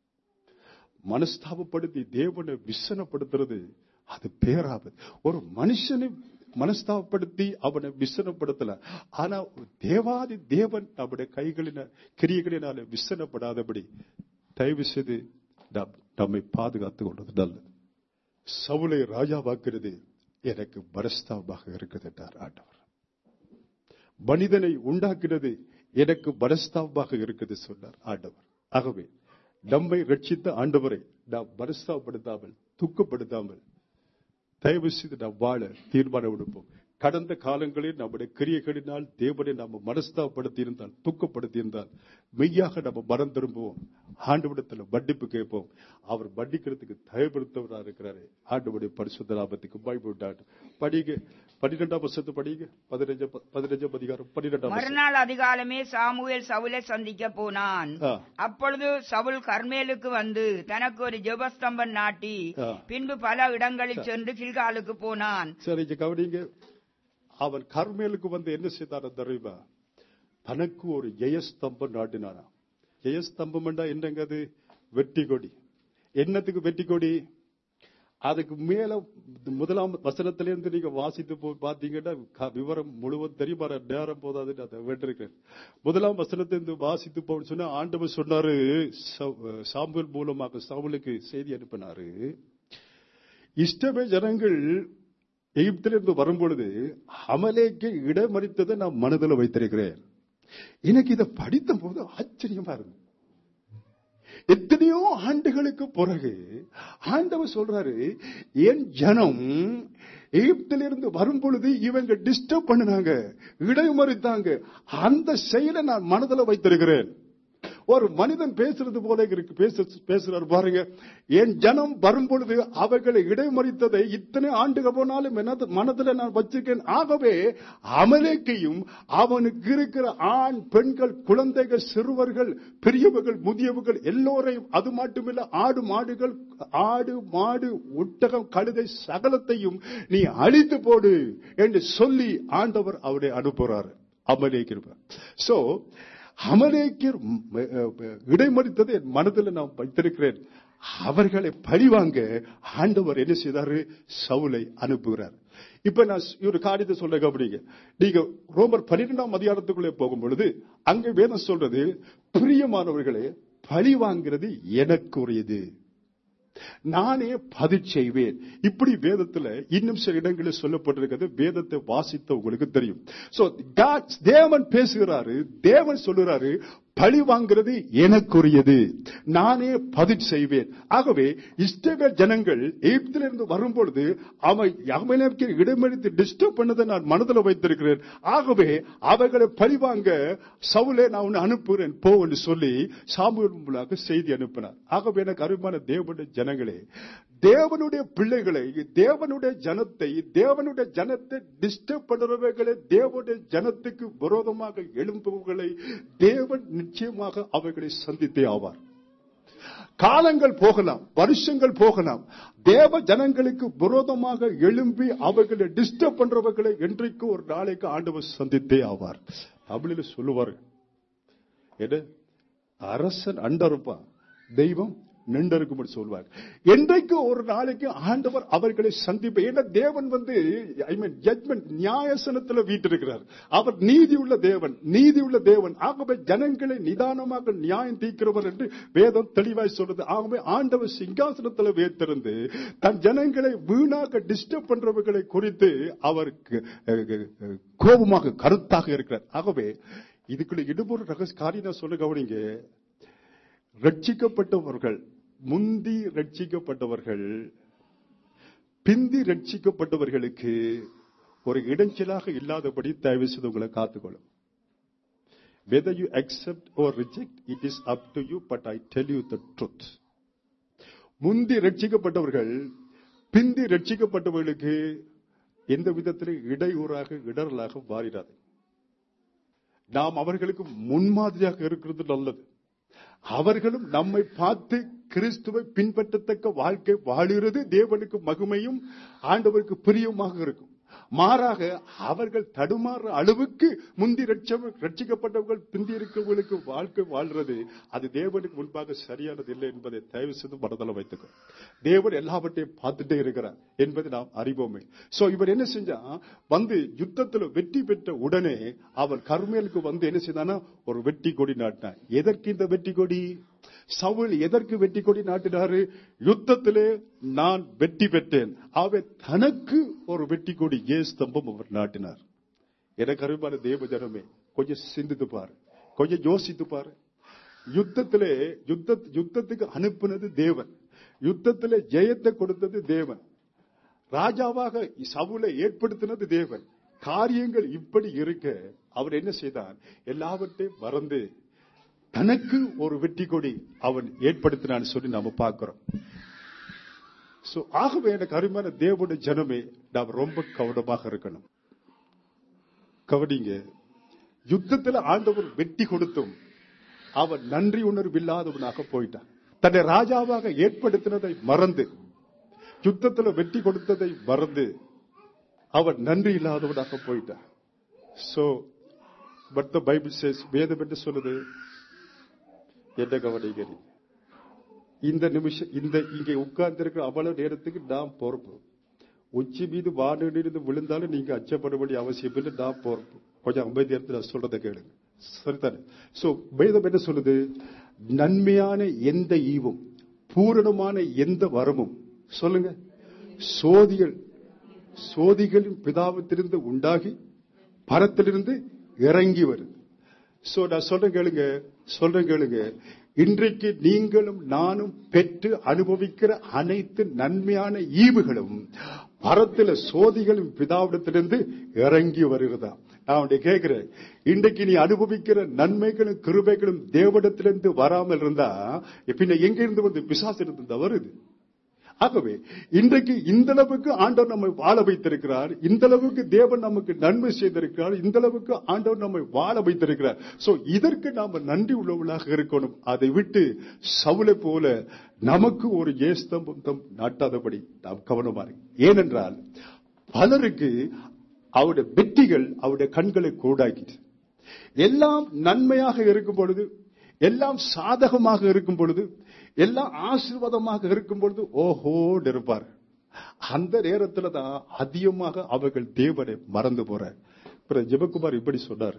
மனஸ்தாபப்படுத்தி தேவனை விசனப்படுத்துறது அது பேராபத்து ஒரு மனுஷனை மனஸ்தாபப்படுத்தி அவனை விசனப்படுத்தல ஆனா தேவாதி தேவன் நம்முடைய கைகளின கிரியைகளினால விசனப்படாதபடி தயவு செய்து நாம் நம்மை பாதுகாத்துக் கொண்டது நல்லது சவுளை ராஜாவாக்குறது எனக்கு மனஸ்தாபமாக இருக்குது என்றார் ஆண்டவர் மனிதனை உண்டாக்கினது எனக்கு மனஸ்தாபமாக இருக்குது சொன்னார் ஆண்டவர் ஆகவே நம்மை ரட்சித்த ஆண்டவரை நாம் மனஸ்தாபப்படுத்தாமல் துக்கப்படுத்தாமல் தயவு செய்து நாம் வாழ தீர்மானம் எடுப்போம் கடந்த காலங்களில் நம்முடைய கிரியைகளினால் தேவனை நாம் மனஸ்தாபப்படுத்தி இருந்தால் துக்கப்படுத்தி இருந்தால் மெய்யாக நம்ம மனம் திரும்புவோம் ஆண்டுவிடத்தில் மன்னிப்பு கேட்போம் அவர் மன்னிக்கிறதுக்கு தயப்படுத்தவராக இருக்கிறாரு ஆண்டுடைய பரிசுத்த லாபத்துக்கு பயப்பட்டாட்டு படிங்க பன்னிரெண்டாம் வருஷத்து படிங்க பதினஞ்சு பதினஞ்சாம் அதிகாரம் பன்னிரெண்டாம் வருஷம் மறுநாள் அதிகாலமே சாமுவேல் சவுலை சந்திக்க போனான் ஆ. அப்பொழுது சவுல் கர்மேலுக்கு வந்து தனக்கு ஒரு ஜெபஸ்தம்பம் நாட்டி ஆ. பின்பு பல இடங்களில் சென்று கில்காலுக்கு போனான் சரி இங்க கவனிங்க அவன் கர்மேலுக்கு வந்து என்ன செய்தார தெரியுமா தனக்கு ஒரு ஜெயஸ்தம்பம் நாட்டினானா ஜெயஸ்தம்பம் என்னங்க அது வெற்றி கொடி என்னத்துக்கு வெற்றி கொடி அதுக்கு மேல முதலாம் வசனத்திலிருந்து நீங்க வாசித்து போய் பாத்தீங்கன்னா க- விவரம் முழுவதும் தெரியுமா நேரம் போதாதுன்னு அதை விட்டுருக்கேன் முதலாம் வசனத்திலிருந்து வாசித்து போன்னு சொன்னா ஆண்டவர் சொன்னாரு சா- சாமுவேல் மூலமாக சாமுலுக்கு செய்தி அனுப்பினாரு இஷ்டமே ஜனங்கள் எகிப்திலிருந்து வரும்பொழுது அமலேக்கு இடமறித்ததை நான் மனதில் வைத்திருக்கிறேன் எனக்கு இதை படித்த போது ஆச்சரியமா இருக்கு எத்தனையோ ஆண்டுகளுக்கு பிறகு ஆண்டவர் சொல்றாரு என் ஜனம் எகிப்திலிருந்து வரும் பொழுது இவங்க டிஸ்டர்ப் பண்ணினாங்க இடைமறித்தாங்க அந்த செயலை நான் மனதில் வைத்திருக்கிறேன் ஒரு மனிதன் பேசுறது போல இருக்கு பேச பேசுறாரு பாருங்க என் ஜனம் வரும் பொழுது அவைகளை இடைமறித்ததை இத்தனை ஆண்டுகள் போனாலும் எனது மனதில் நான் வச்சிருக்கேன் ஆகவே அமலேக்கையும் அவனுக்கு இருக்கிற ஆண் பெண்கள் குழந்தைகள் சிறுவர்கள் பெரியவர்கள் முதியவர்கள் எல்லோரையும் அது மட்டுமில்ல ஆடு மாடுகள் ஆடு மாடு ஒட்டகம் கழுதை சகலத்தையும் நீ அழித்து போடு என்று சொல்லி ஆண்டவர் அவரை அனுப்புறாரு அமலேக்கிருப்பார் சோ அமலேக்கியர் ம், அஹ், இடைமறித்ததை என் மனதில் நான் வைத்திருக்கிறேன் அவர்களை பழிவாங்க ஆண்டவர் என்ன செய்தாரு சவுலை அனுப்புகிறார் இப்ப நான் ஒரு காரியத்தை சொல்ல கவனிங்க நீங்க ரோமர் பன்னிரெண்டாம் அதிகாரத்துக்குள்ளே போகும் பொழுது அங்க வேதம் சொல்றது பிரியமானவர்களே பழி வாங்கிறது எனக்குரியது நானே பதில் செய்வேன் இப்படி வேதத்துல இன்னும் சில இடங்களில் சொல்லப்பட்டிருக்கிறது வேதத்தை வாசித்த உங்களுக்கு தெரியும் சோ தேவன் பேசுகிறாரு தேவன் சொல்லுறாரு பழி வாங்கிறது எனக்குரியது நானே பதில் செய்வேன் ஆகவே இஸ்ரவேல் ஜனங்கள் எகிப்திலிருந்து வரும்பொழுது அவன் அவனுக்கு இடமளித்து டிஸ்டர்ப் பண்ணதை நான் மனதில் வைத்திருக்கிறேன் ஆகவே அவைகளை பழிவாங்க சவுலே நான் உன்னை அனுப்புகிறேன் போ என்று சொல்லி சாமுவேல் மூலமாக செய்தி அனுப்பினார் ஆகவே எனக்கு அருமையான தேவனுடைய ஜனங்களே தேவனுடைய பிள்ளைகளை தேவனுடைய ஜனத்தை தேவனுடைய ஜனத்தை டிஸ்டர்ப் பண்ணுறவர்களை தேவனுடைய ஜனத்துக்கு விரோதமாக எழும்புவர்களை தேவன் நிச்சயமாக அவைகளை சந்தித்தே ஆவார் காலங்கள் போகலாம் வருஷங்கள் போகலாம் தேவ ஜனங்களுக்கு விரோதமாக எழும்பி அவர்களை டிஸ்டர்ப் பண்றவர்களை என்றைக்கு ஒரு நாளைக்கு ஆண்டவர் சந்தித்தே ஆவார் தமிழில் சொல்லுவார் என்ன அரசன் அண்டருப்பான் தெய்வம் நின்றருக்கும் சொல்வார் என்றைக்கு ஒரு நாளைக்கு ஆண்டவர் அவர்களை சந்திப்ப ஏன்னா தேவன் வந்து ஐ மீன் ஜட்மெண்ட் நியாயசனத்தில் வீட்டிருக்கிறார் அவர் நீதி உள்ள தேவன் நீதி உள்ள தேவன் ஆகவே ஜனங்களை நிதானமாக நியாயம் தீர்க்கிறவர் என்று வேதம் தெளிவாய் சொல்றது ஆகவே ஆண்டவர் சிங்காசனத்தில் வேத்திருந்து தன் ஜனங்களை வீணாக டிஸ்டர்ப் பண்றவர்களை குறித்து அவருக்கு அஹ், அஹ், கோபமாக கருத்தாக இருக்கிறார் ஆகவே இதுக்குள்ள இடுபொரு ரகசிய காரியம் சொல்ல கவனிங்க ரட்சிக்கப்பட்டவர்கள் முந்தி ரட்சிக்கப்பட்டவர்கள் பிந்தி ரட்சிக்கப்பட்டவர்களுக்கு ஒரு இடைஞ்சலாக இல்லாதபடி தயவு செய்து உங்களை காத்துக்கொள்ளும் whether you accept or reject it is up to you but i tell you the truth முந்தி ரட்சிக்கப்பட்டவர்கள் பிந்தி ரட்சிக்கப்பட்டவர்களுக்கு எந்த விதத்திலும் இடையூறாக இடரலாக மாறிடாது நாம் அவர்களுக்கு முன்மாதிரியாக இருக்கிறது நல்லது அவர்களும் நம்மை பார்த்து கிறிஸ்துவை பின்பற்றத்தக்க வாழ்க்கை வாழுகிறது தேவனுக்கு மகிமையும் ஆண்டவருக்கு பிரியமாக இருக்கும் மாறாக அவர்கள் தடுமாற அளவுக்கு முந்தி ரட்ச- ரட்சிக்கப்பட்டவர்கள் பிந்தி இருக்கிறவர்களுக்கு வாழ்க்கை வாழ்றது அது தேவனுக்கு முன்பாக சரியானது இல்லை என்பதை தயவு செய்து மனதில் வைத்துக்கோ தேவன் எல்லாவற்றையும் பார்த்துட்டே இருக்கிறார் என்பதை நாம் அறிவோமே சோ இவர் என்ன செஞ்சா வந்து யுத்தத்துல வெற்றி பெற்ற உடனே அவன் கர்மேலுக்கு வந்து என்ன செய்தானா ஒரு வெற்றி கொடி நாட்டினான் எதற்கு இந்த வெற்றி கொடி சவுல் எதற்கு வெற்றி கொடி நாட்டினாரு யுத்தத்திலே நான் வெற்றி பெற்றேன் அவை தனக்கு ஒரு வெற்றி கொடி ஏ ஸ்தம்பம் அவர் நாட்டினார் எனக்கு அருமையான தேவ ஜனமே கொஞ்சம் சிந்தித்து பாரு கொஞ்சம் யோசித்து பாரு யுத்தத்திலே யுத்த யுத்தத்துக்கு அனுப்பினது தேவன் யுத்தத்திலே ஜெயத்தை கொடுத்தது தேவன் ராஜாவாக சவுலை ஏற்படுத்தினது தேவன் காரியங்கள் இப்படி இருக்க அவர் என்ன செய்தான் எல்லாவற்றையும் மறந்து தனக்கு ஒரு வெற்றி கொடி அவன் ஏற்படுத்தினான்னு சொல்லி நாம பார்க்கிறோம் சோ ஆகவே எனக்கு அருமையான தேவனுடைய ஜனமே நாம் ரொம்ப கவனமாக இருக்கணும் கவனிங்க யுத்தத்துல ஆண்டவர் வெற்றி கொடுத்தும் அவன் நன்றி உணர்வு இல்லாதவனாக போயிட்டான் தன்னை ராஜாவாக ஏற்படுத்தினதை மறந்து யுத்தத்துல வெற்றி கொடுத்ததை மறந்து அவன் நன்றி இல்லாதவனாக போயிட்டான் so but the Bible says வேதம் என்று சொல்லுது என்ன கவனிக்கிறீ இந்த நிமிஷம் இந்த இங்கே உட்கார்ந்து இருக்கிற அவ்வளவு நேரத்துக்கு நாம் பொறுப்பு உச்சி மீது வானிலிருந்து விழுந்தாலும் நீங்க அச்சப்பட வேண்டிய அவசியம் இல்லை நான் பொறுப்பு கொஞ்சம் அமைதி இடத்துல நான் சொல்றதை கேளுங்க சரிதானே சோ வேதம் என்ன சொல்லுது நன்மையான எந்த ஈவும் பூரணமான எந்த வரமும் சொல்லுங்க சோதிகள் சோதிகளின் பிதாவத்திலிருந்து உண்டாகி பரத்திலிருந்து இறங்கி வருது சோ நான் சொல்றேன் கேளுங்க சொல்றேன் கேளுங்க இன்றைக்கு நீங்களும் நானும் பெற்று அனுபவிக்கிற அனைத்து நன்மையான ஈவுகளும் பரத்தில சோதிகளும் பிதாவிடத்திலிருந்து இறங்கி வருகிறதா நான் உன்னை கேட்கிறேன் இன்றைக்கு நீ அனுபவிக்கிற நன்மைகளும் கிருபைகளும் தேவடத்திலிருந்து வராமல் இருந்தா பின்ன எங்க இருந்து வந்து பிசாசிலிருந்து வருது ஆகவே இன்றைக்கு இந்த அளவுக்கு ஆண்டவர் நம்மை வாழ வைத்திருக்கிறார் இந்த அளவுக்கு தேவன் நமக்கு நன்மை செய்திருக்கிறார் இந்த அளவுக்கு ஆண்டவர் நம்மை வாழ வைத்திருக்கிறார் சோ இதற்கு நாம நன்றி உள்ளவர்களாக இருக்கணும் அதை விட்டு சவுளை போல நமக்கு ஒரு ஏஸ்தம்பம் நாட்டாதபடி நாம் கவனமா இருக்கு ஏனென்றால் பலருக்கு அவருடைய வெற்றிகள் அவருடைய கண்களை கூடாக்கிட்டு எல்லாம் நன்மையாக இருக்கும் பொழுது எல்லாம் சாதகமாக இருக்கும் பொழுது எல்லாம் ஆசீர்வாதமாக இருக்கும் பொழுது ஓஹோடு இருப்பார் அந்த நேரத்துல தான் அதிகமாக அவர்கள் தேவனை மறந்து போற பிறகு ஜெபக்குமார் இப்படி சொன்னார்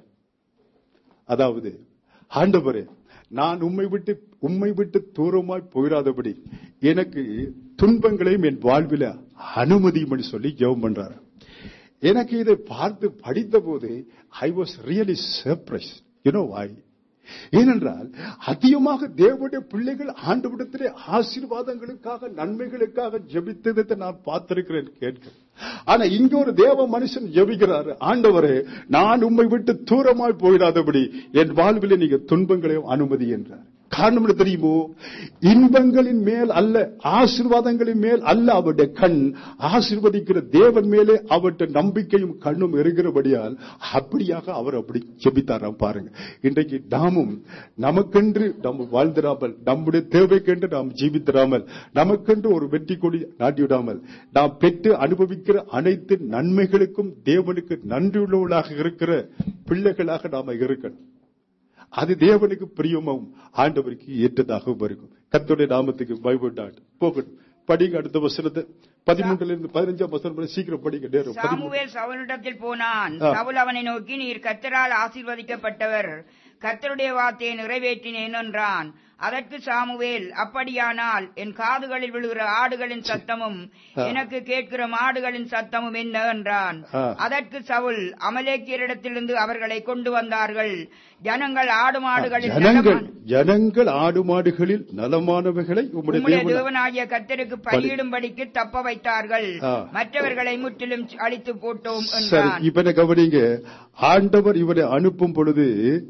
அதாவது ஆண்டவரே நான் உம்மை விட்டு உம்மை விட்டு தூரமாய் போயிடாதபடி எனக்கு துன்பங்களையும் என் வாழ்வில அனுமதியும் சொல்லி ஜெபம் பண்றாரு எனக்கு இதை பார்த்து படித்த போது I was really surprise you know why ஏனென்றால் அதிகமாக தேவனுடைய பிள்ளைகள் ஆண்டுவிடத்திலே ஆசீர்வாதங்களுக்காக நன்மைகளுக்காக ஜெபித்ததை நான் பார்த்திருக்கிறேன் கேட்க ஆனா இங்க ஒரு தேவ மனுஷன் ஜெபிக்கிறாரு ஆண்டவரே நான் உம்மை விட்டு தூரமாய் போயிடாதபடி என் வாழ்விலே நீங்க துன்பங்களையும் அனுமதி என்றார் காரணம் என்ன தெரியுமோ இன்பங்களின் மேல் அல்ல ஆசீர்வாதங்களின் மேல் அல்ல அவருடைய கண் ஆசீர்வதிக்கிற தேவன் மேலே அவருடைய நம்பிக்கையும் கண்ணும் இருக்கிறபடியால் அப்படியாக அவர் அப்படி ஜெபித்தாராம் பாருங்க இன்றைக்கு நாமும் நமக்கென்று நாம் வாழ்ந்திராமல் நம்முடைய தேவைக்கென்று நாம் ஜீவித்திராமல் நமக்கென்று ஒரு வெற்றி கொடி நாட்டிவிடாமல் நாம் பெற்று அனுபவிக்கிற அனைத்து நன்மைகளுக்கும் தேவனுக்கு நன்றியுள்ளவர்களாக இருக்கிற பிள்ளைகளாக நாம இருக்கணும் அது தேவனுக்கு பிரியமாவும் ஆண்டவருக்கு ஏற்றதாகவும் இருக்கும் கர்த்தருடைய நாமத்துக்கு பயப்பட்டாட்டு போகட்டும் படிங்க அடுத்த வசனத்தை பதிமூன்றுல இருந்து பதினஞ்சாம் வசனம் வரை சீக்கிரம் படிங்க நேரம் பதிமூன்று. சாமுவேல் சவுலிடத்தில் போனான் ஆ. சவுல் அவனை நோக்கி நீர் கர்த்தரால் ஆசீர்வதிக்கப்பட்டவர் கர்த்தருடைய வார்த்தையை நிறைவேற்றினேன் என்றான் அதற்கு சாமுவேல் அப்படியானால் என் காதுகளில் விழுகிற ஆடுகளின் சத்தமும் ஆ. எனக்கு கேட்கிற மாடுகளின் சத்தமும் என்ன என்றான் ஆ. அதற்கு சவுல் அமலேக்கியரிடத்திலிருந்து அவர்களை கொண்டு வந்தார்கள் ஜனங்கள் ஆடு மாடுகளில் ஜனங்கள் நலமான- ஜனங்கள் ஆடு மாடுகளில் நலமானவைகளை உம்முடைய உம்முடைய தேவன் தேவனாகிய கர்த்தருக்கு பலியிடும்படிக்கு தப்ப வைத்தார்கள் ஆ. மற்றவர்களை முற்றிலும் அழித்து போட்டோம் சரி என்றான் இப்ப என்ன கவனிங்க ஆண்டவர் இவரை அனுப்பும் பொழுது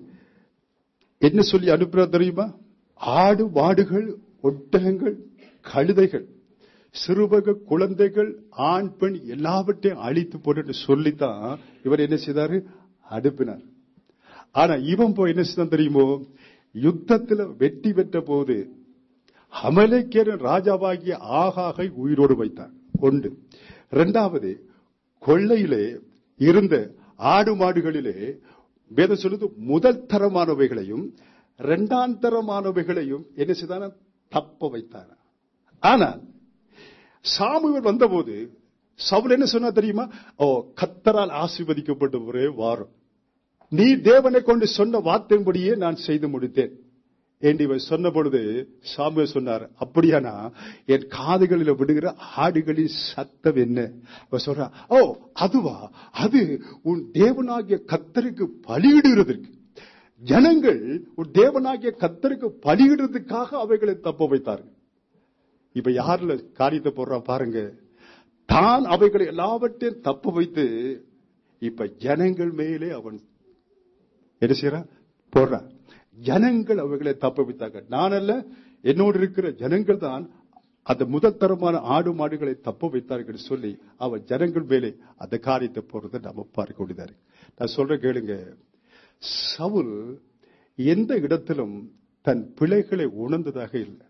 என்ன சொல்லி அனுப்புறார் தெரியுமா ஆடு மாடுகள் ஒட்டகங்கள் கழுதைகள் சிறுவக குழந்தைகள் ஆண் பெண் எல்லாவற்றையும் அழித்து போட்டு சொல்லித்தான் இவர் என்ன செய்தாரு அனுப்பினார் ஆனா இவன் போய் என்ன செய்தான் தெரியுமோ யுத்தத்துல வெற்றி பெற்ற போது அமலேக்கியரின் ராஜாவாகிய ஆகாகை உயிரோடு வைத்தான் ஒன்று இரண்டாவது கொள்ளையிலே இருந்த ஆடு மாடுகளிலே வேதம் சொல்லுது முதல் தரமானவைகளையும் இரண்டாம் தரமானவைகளையும் என்ன செய்தான தப்ப வைத்தான ஆனால் சாமுவேல் வந்தபோது சவுல் என்ன சொன்னா தெரியுமா ஓ கத்தரால் ஆசீர்வதிக்கப்பட்ட ஒரே வாரம் நீ தேவனை கொண்டு சொன்ன வார்த்தையின்படியே நான் செய்து முடித்தேன் என்று இவர் சொன்ன பொழுது சாமுவேல் சொன்னார் அப்படியானா என் காதுகளில் விடுகிற ஆடுகளின் சத்தம் என்ன அவர் சொல்றா ஓ அதுவா அது உன் தேவனாகிய கத்தருக்கு பலியிடுகிறதற்கு ஜனங்கள் உன் தேவனாகிய கத்தருக்கு பலியிடுறதுக்காக அவைகளை தப்ப வைத்தார்கள் இப்ப யாருல காரியத்தை போடுறான் பாருங்க தான் அவைகளை எல்லாவற்றையும் தப்ப வைத்து இப்ப ஜனங்கள் மேலே அவன் என்ன செய்யறான் போடுறான் ஜனங்கள் அவைகளை தப்ப வைத்தாங்க நான் அல்ல என்னோடு இருக்கிற ஜனங்கள் தான் அந்த முதல் தரமான ஆடு மாடுகளை தப்ப வைத்தார்கள் சொல்லி அவன் ஜனங்கள் மேலே அந்த காரியத்தை போறதை நம்ம பார்க்க வேண்டியதா இருக்கு நான் சொல்றேன் கேளுங்க சவுல் எந்த இடத்திலும் தன் பிழைகளை உணர்ந்ததாக இல்லை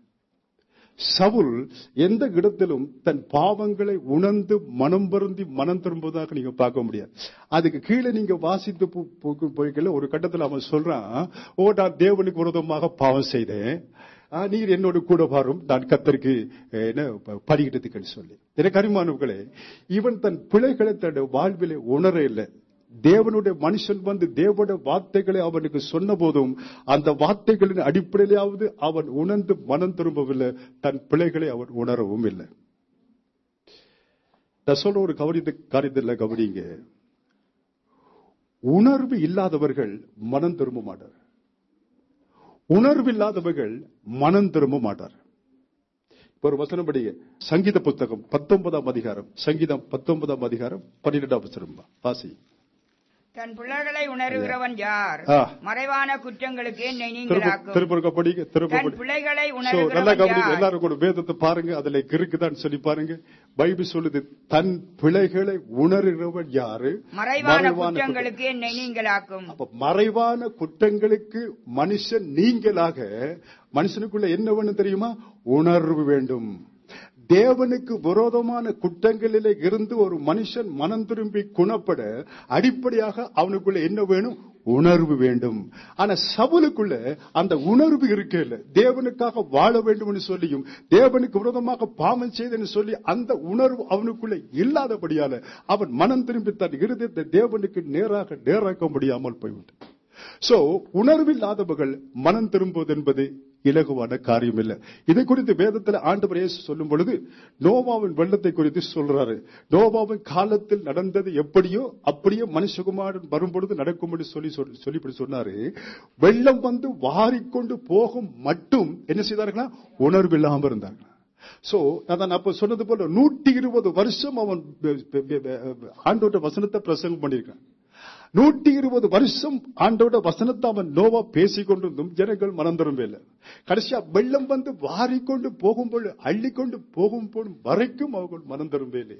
சவுல் எந்த இடத்திலும் தன் பாவங்களை உணர்ந்து மனம் வருந்தி மனம் திரும்புவதாக நீங்க பார்க்க முடியாது அதுக்கு கீழே நீங்க வாசித்து போ- போ- போய்க்கல ஒரு கட்டத்தில் அவன் சொல்றான் ஓ நான் தேவனுக்கு விரோதமாக பாவம் செய்தேன் ஆ, நீர் என்னோடு கூட வரும் நான் கத்தருக்கு அஹ், என்ன படிக்கிட்டதுக்குன்னு சொல்லி எனக்கு அருமானவர்களே இவன் தன் பிழைகளை தன்னுடைய வாழ்விலே உணர இல்லை தேவனுடைய மனுஷன் வந்து தேவனுடைய வார்த்தைகளை அவனுக்கு சொன்ன போதும் அந்த வார்த்தைகளின் அடிப்படையிலாவது அவன் உணர்ந்து மனம் திரும்பவில்லை தன் பிழைகளை அவன் உணரவும் இல்லை நான் சொல்ற ஒரு கவனித்த காரியத்தில் கவனிங்க உணர்வு இல்லாதவர்கள் மனம் திரும்ப மாட்டார் உணர்வு இல்லாதவர்கள் மனம் திரும்ப மாட்டார் இப்ப ஒரு வசனம் படிங்க சங்கீத புத்தகம் பத்தொன்பதாம் அதிகாரம் சங்கீதம் பத்தொன்பதாம் அதிகாரம் பன்னிரெண்டாம் வசனம் வாசி தன் பிள்ளைகளை உணர்கிறவன் யார் ஆ. மறைவான குற்றங்களுக்கு என்னை திரும்ப நீங்களாக்கும் திரும்ப இருக்க படிங்க திரும்ப தன் படி பிள்ளைகளை So, நல்லா உணர்கிறவன் கவனிங்க யார் எல்லாரும் கூட வேதத்தை பாருங்க அதுல இருக்குதான்னு சொல்லி பாருங்க பைபிள் சொல்லுது தன் பிழைகளை உணர்கிறவன் யாரு மறைவான குற்றம். குற்றங்களுக்கு என்னை நீங்களாக்கும் அப்ப மறைவான குற்றங்களுக்கு மனுஷன் நீங்களாக மனுஷனுக்குள்ள என்ன வேணும் தெரியுமா உணர்வு வேண்டும் தேவனுக்கு விரோதமான குற்றங்களிலே இருந்து ஒரு மனுஷன் மனம் திரும்பி குணப்பட அடிப்படையாக அவனுக்குள்ள என்ன வேணும் உணர்வு வேண்டும் ஆனா சவுலுக்குள்ள அந்த உணர்வு இருக்கே இல்ல தேவனுக்காக வாழ வேண்டும் என்று சொல்லியும் தேவனுக்கு விரோதமாக பாவம் செய்தன்னு சொல்லி அந்த உணர்வு அவனுக்குள்ள இல்லாதபடியால அவன் மனம் திரும்பி தன் இருதயத்தை தேவனுக்கு நேராக நேராக்க முடியாமல் போய்விட்டான் சோ உணர்வில்லாதவர்கள் மனம் திரும்புவது என்பது இலகுவான காரியம் இல்லை இதை குறித்து வேதத்தில் ஆண்டவர் இயேசு சொல்லும் பொழுது நோவாவின் வெள்ளத்தை குறித்து சொல்றாரு நோவாவின் காலத்தில் நடந்தது எப்படியோ அப்படியே மனுஷகுமாரன் வரும் பொழுது நடக்கும் என்று சொல்லி சொல்லி சொல்லி இப்படி சொன்னாரு வெள்ளம் வந்து வாரிக்கொண்டு போகும் மட்டும் என்ன செய்தார்களா உணர்வு இல்லாம இருந்தார்கள் சோ அதான் அப்ப சொன்னது போல நூற்றி இருபது வருஷம் அவன் ஆண்டோட வசனத்தை பிரசங்கம் பண்ணியிருக்கான் நூற்றி இருபது வருஷம் ஆண்டோட வசனத்தை அவன் நோவா பேசிக் கொண்டிருந்தும் ஜனங்கள் மனம் திரும்பல கடைசியா வெள்ளம் வந்து வாரிக்கொண்டு போகும்போது அள்ளிக்கொண்டு போகும்போது வரைக்கும் அவர்கள் மனம் திரும்பலே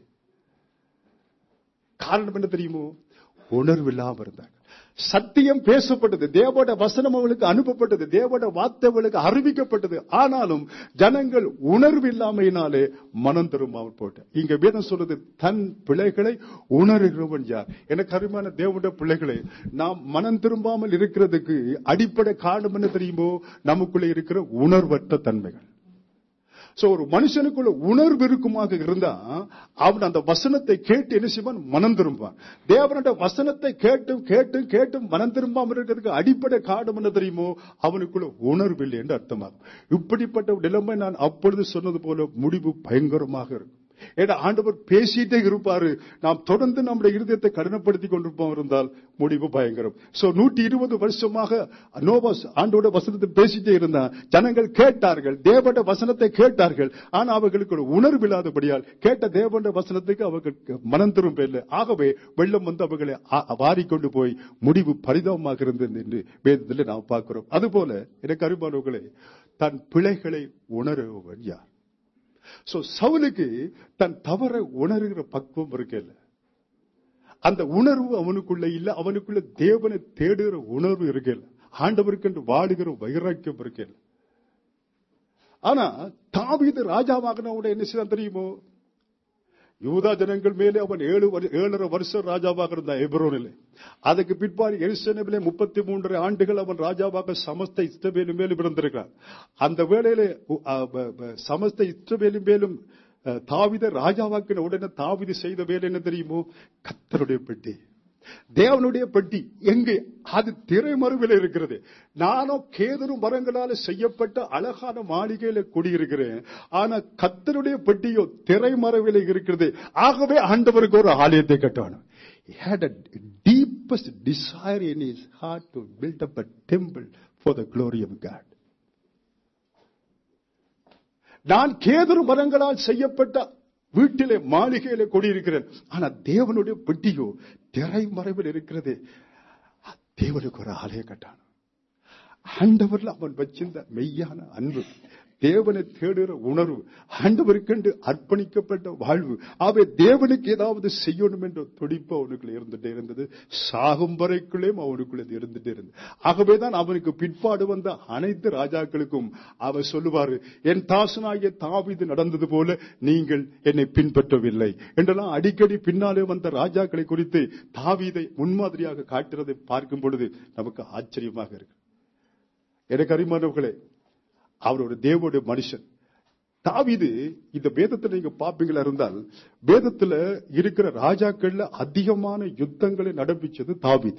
காரணம் என்ன தெரியுமோ உணர்வு இல்லாம இருந்தாங்க சத்தியம் பேசப்பட்டது தேவோட வசனம் அவளுக்கு அனுப்பப்பட்டது தேவோட வார்த்தை அவளுக்கு அறிவிக்கப்பட்டது ஆனாலும் ஜனங்கள் உணர்வு இல்லாமையினாலே மனம் திரும்பாமல் போட்ட இங்க வேதம் சொல்றது தன் பிள்ளைகளை உணர்கிறவன் யார் எனக்கு அருமையான தேவனுடைய பிள்ளைகளை நாம் மனம் திரும்பாமல் இருக்கிறதுக்கு அடிப்படை காரணம் என்ன தெரியுமோ நமக்குள்ள இருக்கிற உணர்வற்ற தன்மைகள் சோ ஒரு மனுஷனுக்குள்ள உணர்வு இருக்குமாக இருந்தா அவன் அந்த வசனத்தை கேட்டு என்ன செய்வான் மனம் திரும்பான் தேவனுடைய வசனத்தை கேட்டும் கேட்டும் கேட்டும் மனம் திரும்பாம இருக்கிறதுக்கு அடிப்படை காரணம் என்ன தெரியுமோ அவனுக்குள்ள உணர்வு இல்லை என்று அர்த்தமாகும் இப்படிப்பட்ட நிலைமை நான் அப்பொழுது சொன்னது போல முடிவு பயங்கரமாக இருக்கும் ஏன்னா ஆண்டவர் பேசிட்டே இருப்பாரு நாம் தொடர்ந்து நம்முடைய இருதயத்தை கடினப்படுத்தி கொண்டிருப்போம் இருந்தால் முடிவு பயங்கரம் சோ நூற்றி இருபது வருஷமாக நோவாஸ் ஆண்டோட வசனத்தை பேசிட்டே இருந்தா ஜனங்கள் கேட்டார்கள் தேவட வசனத்தை கேட்டார்கள் ஆனா அவர்களுக்கு ஒரு உணர்வு இல்லாதபடியால் கேட்ட தேவண்ட வசனத்துக்கு அவர்களுக்கு மனம் திரும்ப இல்லை ஆகவே வெள்ளம் வந்து அவர்களை வாரிக்கொண்டு போய் முடிவு பரிதாபமாக இருந்தது என்று வேதத்தில் நாம் பார்க்கிறோம் அதுபோல எனக்கு அருமானவர்களே தன் பிழைகளை உணருவன் யார் சோ சவுலுக்கு தன் தவற உணர்கிற பக்குவம் இருக்கல அந்த உணர்வு அவனுக்குள்ள இல்ல அவனுக்குள்ள தேவனை தேடுகிற உணர்வு இருக்கல ஆண்டவருக்கு என்று வாடுகிற வைராக்கியம் இருக்கல ஆனா தாவீது ராஜாவாகினவுட என்ன செய்தான் தெரியுமோ யூதா ஜனங்கள் மேலே அவன் ஏழு ஏழரை வருஷம் ராஜாவாக இருந்தான் எப்ரோனிலே அதுக்கு பிற்பாடு எருசலேமிலே முப்பத்தி மூன்று ஆண்டுகள் அவன் ராஜாவாக சமஸ்த இஸ்ரவேலு மேலும் இருந்திருக்கிறான் அந்த வேளையிலே சமஸ்த இஸ்ரவேலு மேலும் தாவித ராஜாவாக்கின உடனே தாவிது செய்த வேலை என்ன தெரியுமோ கத்தருடைய பெட்டி தேவனுடைய பெட்டி எங்கே அது திரைமறைவில் இருக்கிறது நானும் கேதரும் மரங்களால செய்யப்பட்ட அழகான மாளிகையில குடியிருக்கிறேன் ஆனா கத்தருடைய பெட்டியோ திரைமறைவில் இருக்கிறது ஆகவே ஆண்டவருக்கு ஒரு ஆலயத்தை கட்டணும் He had a deepest desire in his heart to build up a temple for the glory of God. நான் கேதுரு மரங்களால் செய்யப்பட்ட வீட்டிலே மாளிகையில குடியிருக்கிறேன் ஆனா தேவனுடைய பெட்டியோ திரை மறைவில் இருக்கிறது தேவனுக்கு ஒரு ஆலயம் கட்டான ஆண்டவர்ல அவன் வச்சிருந்த மெய்யான அன்பு தேவனை தேடுகிற உணர்வு ஆண்டவருக்கென்று அர்ப்பணிக்கப்பட்ட வாழ்வு அவை தேவனுக்கு ஏதாவது செய்யணும் என்ற துடிப்பு அவனுக்குள்ள இருந்துட்டே இருந்தது சாகும் வரைக்குள்ளேயும் அவனுக்குள்ள இருந்துட்டே இருந்தது ஆகவேதான் அவனுக்கு பிற்பாடு வந்த அனைத்து ராஜாக்களுக்கும் அவர் சொல்லுவாரு என் தாசனாகிய தாவிது நடந்தது போல நீங்கள் என்னை பின்பற்றவில்லை என்றெல்லாம் அடிக்கடி பின்னாலே வந்த ராஜாக்களை குறித்து தாவீதை முன்மாதிரியாக காட்டுறதை பார்க்கும் பொழுது நமக்கு ஆச்சரியமாக இருக்கு எனக்கு அறிமானவர்களே அவர் ஒரு தேவோட மனுஷன் தாவிது இந்த வேதத்துல நீங்க பாப்பீங்களா இருந்தால் வேதத்துல இருக்கிற ராஜாக்கள்ல அதிகமான யுத்தங்களை நடப்பிச்சது தாவிது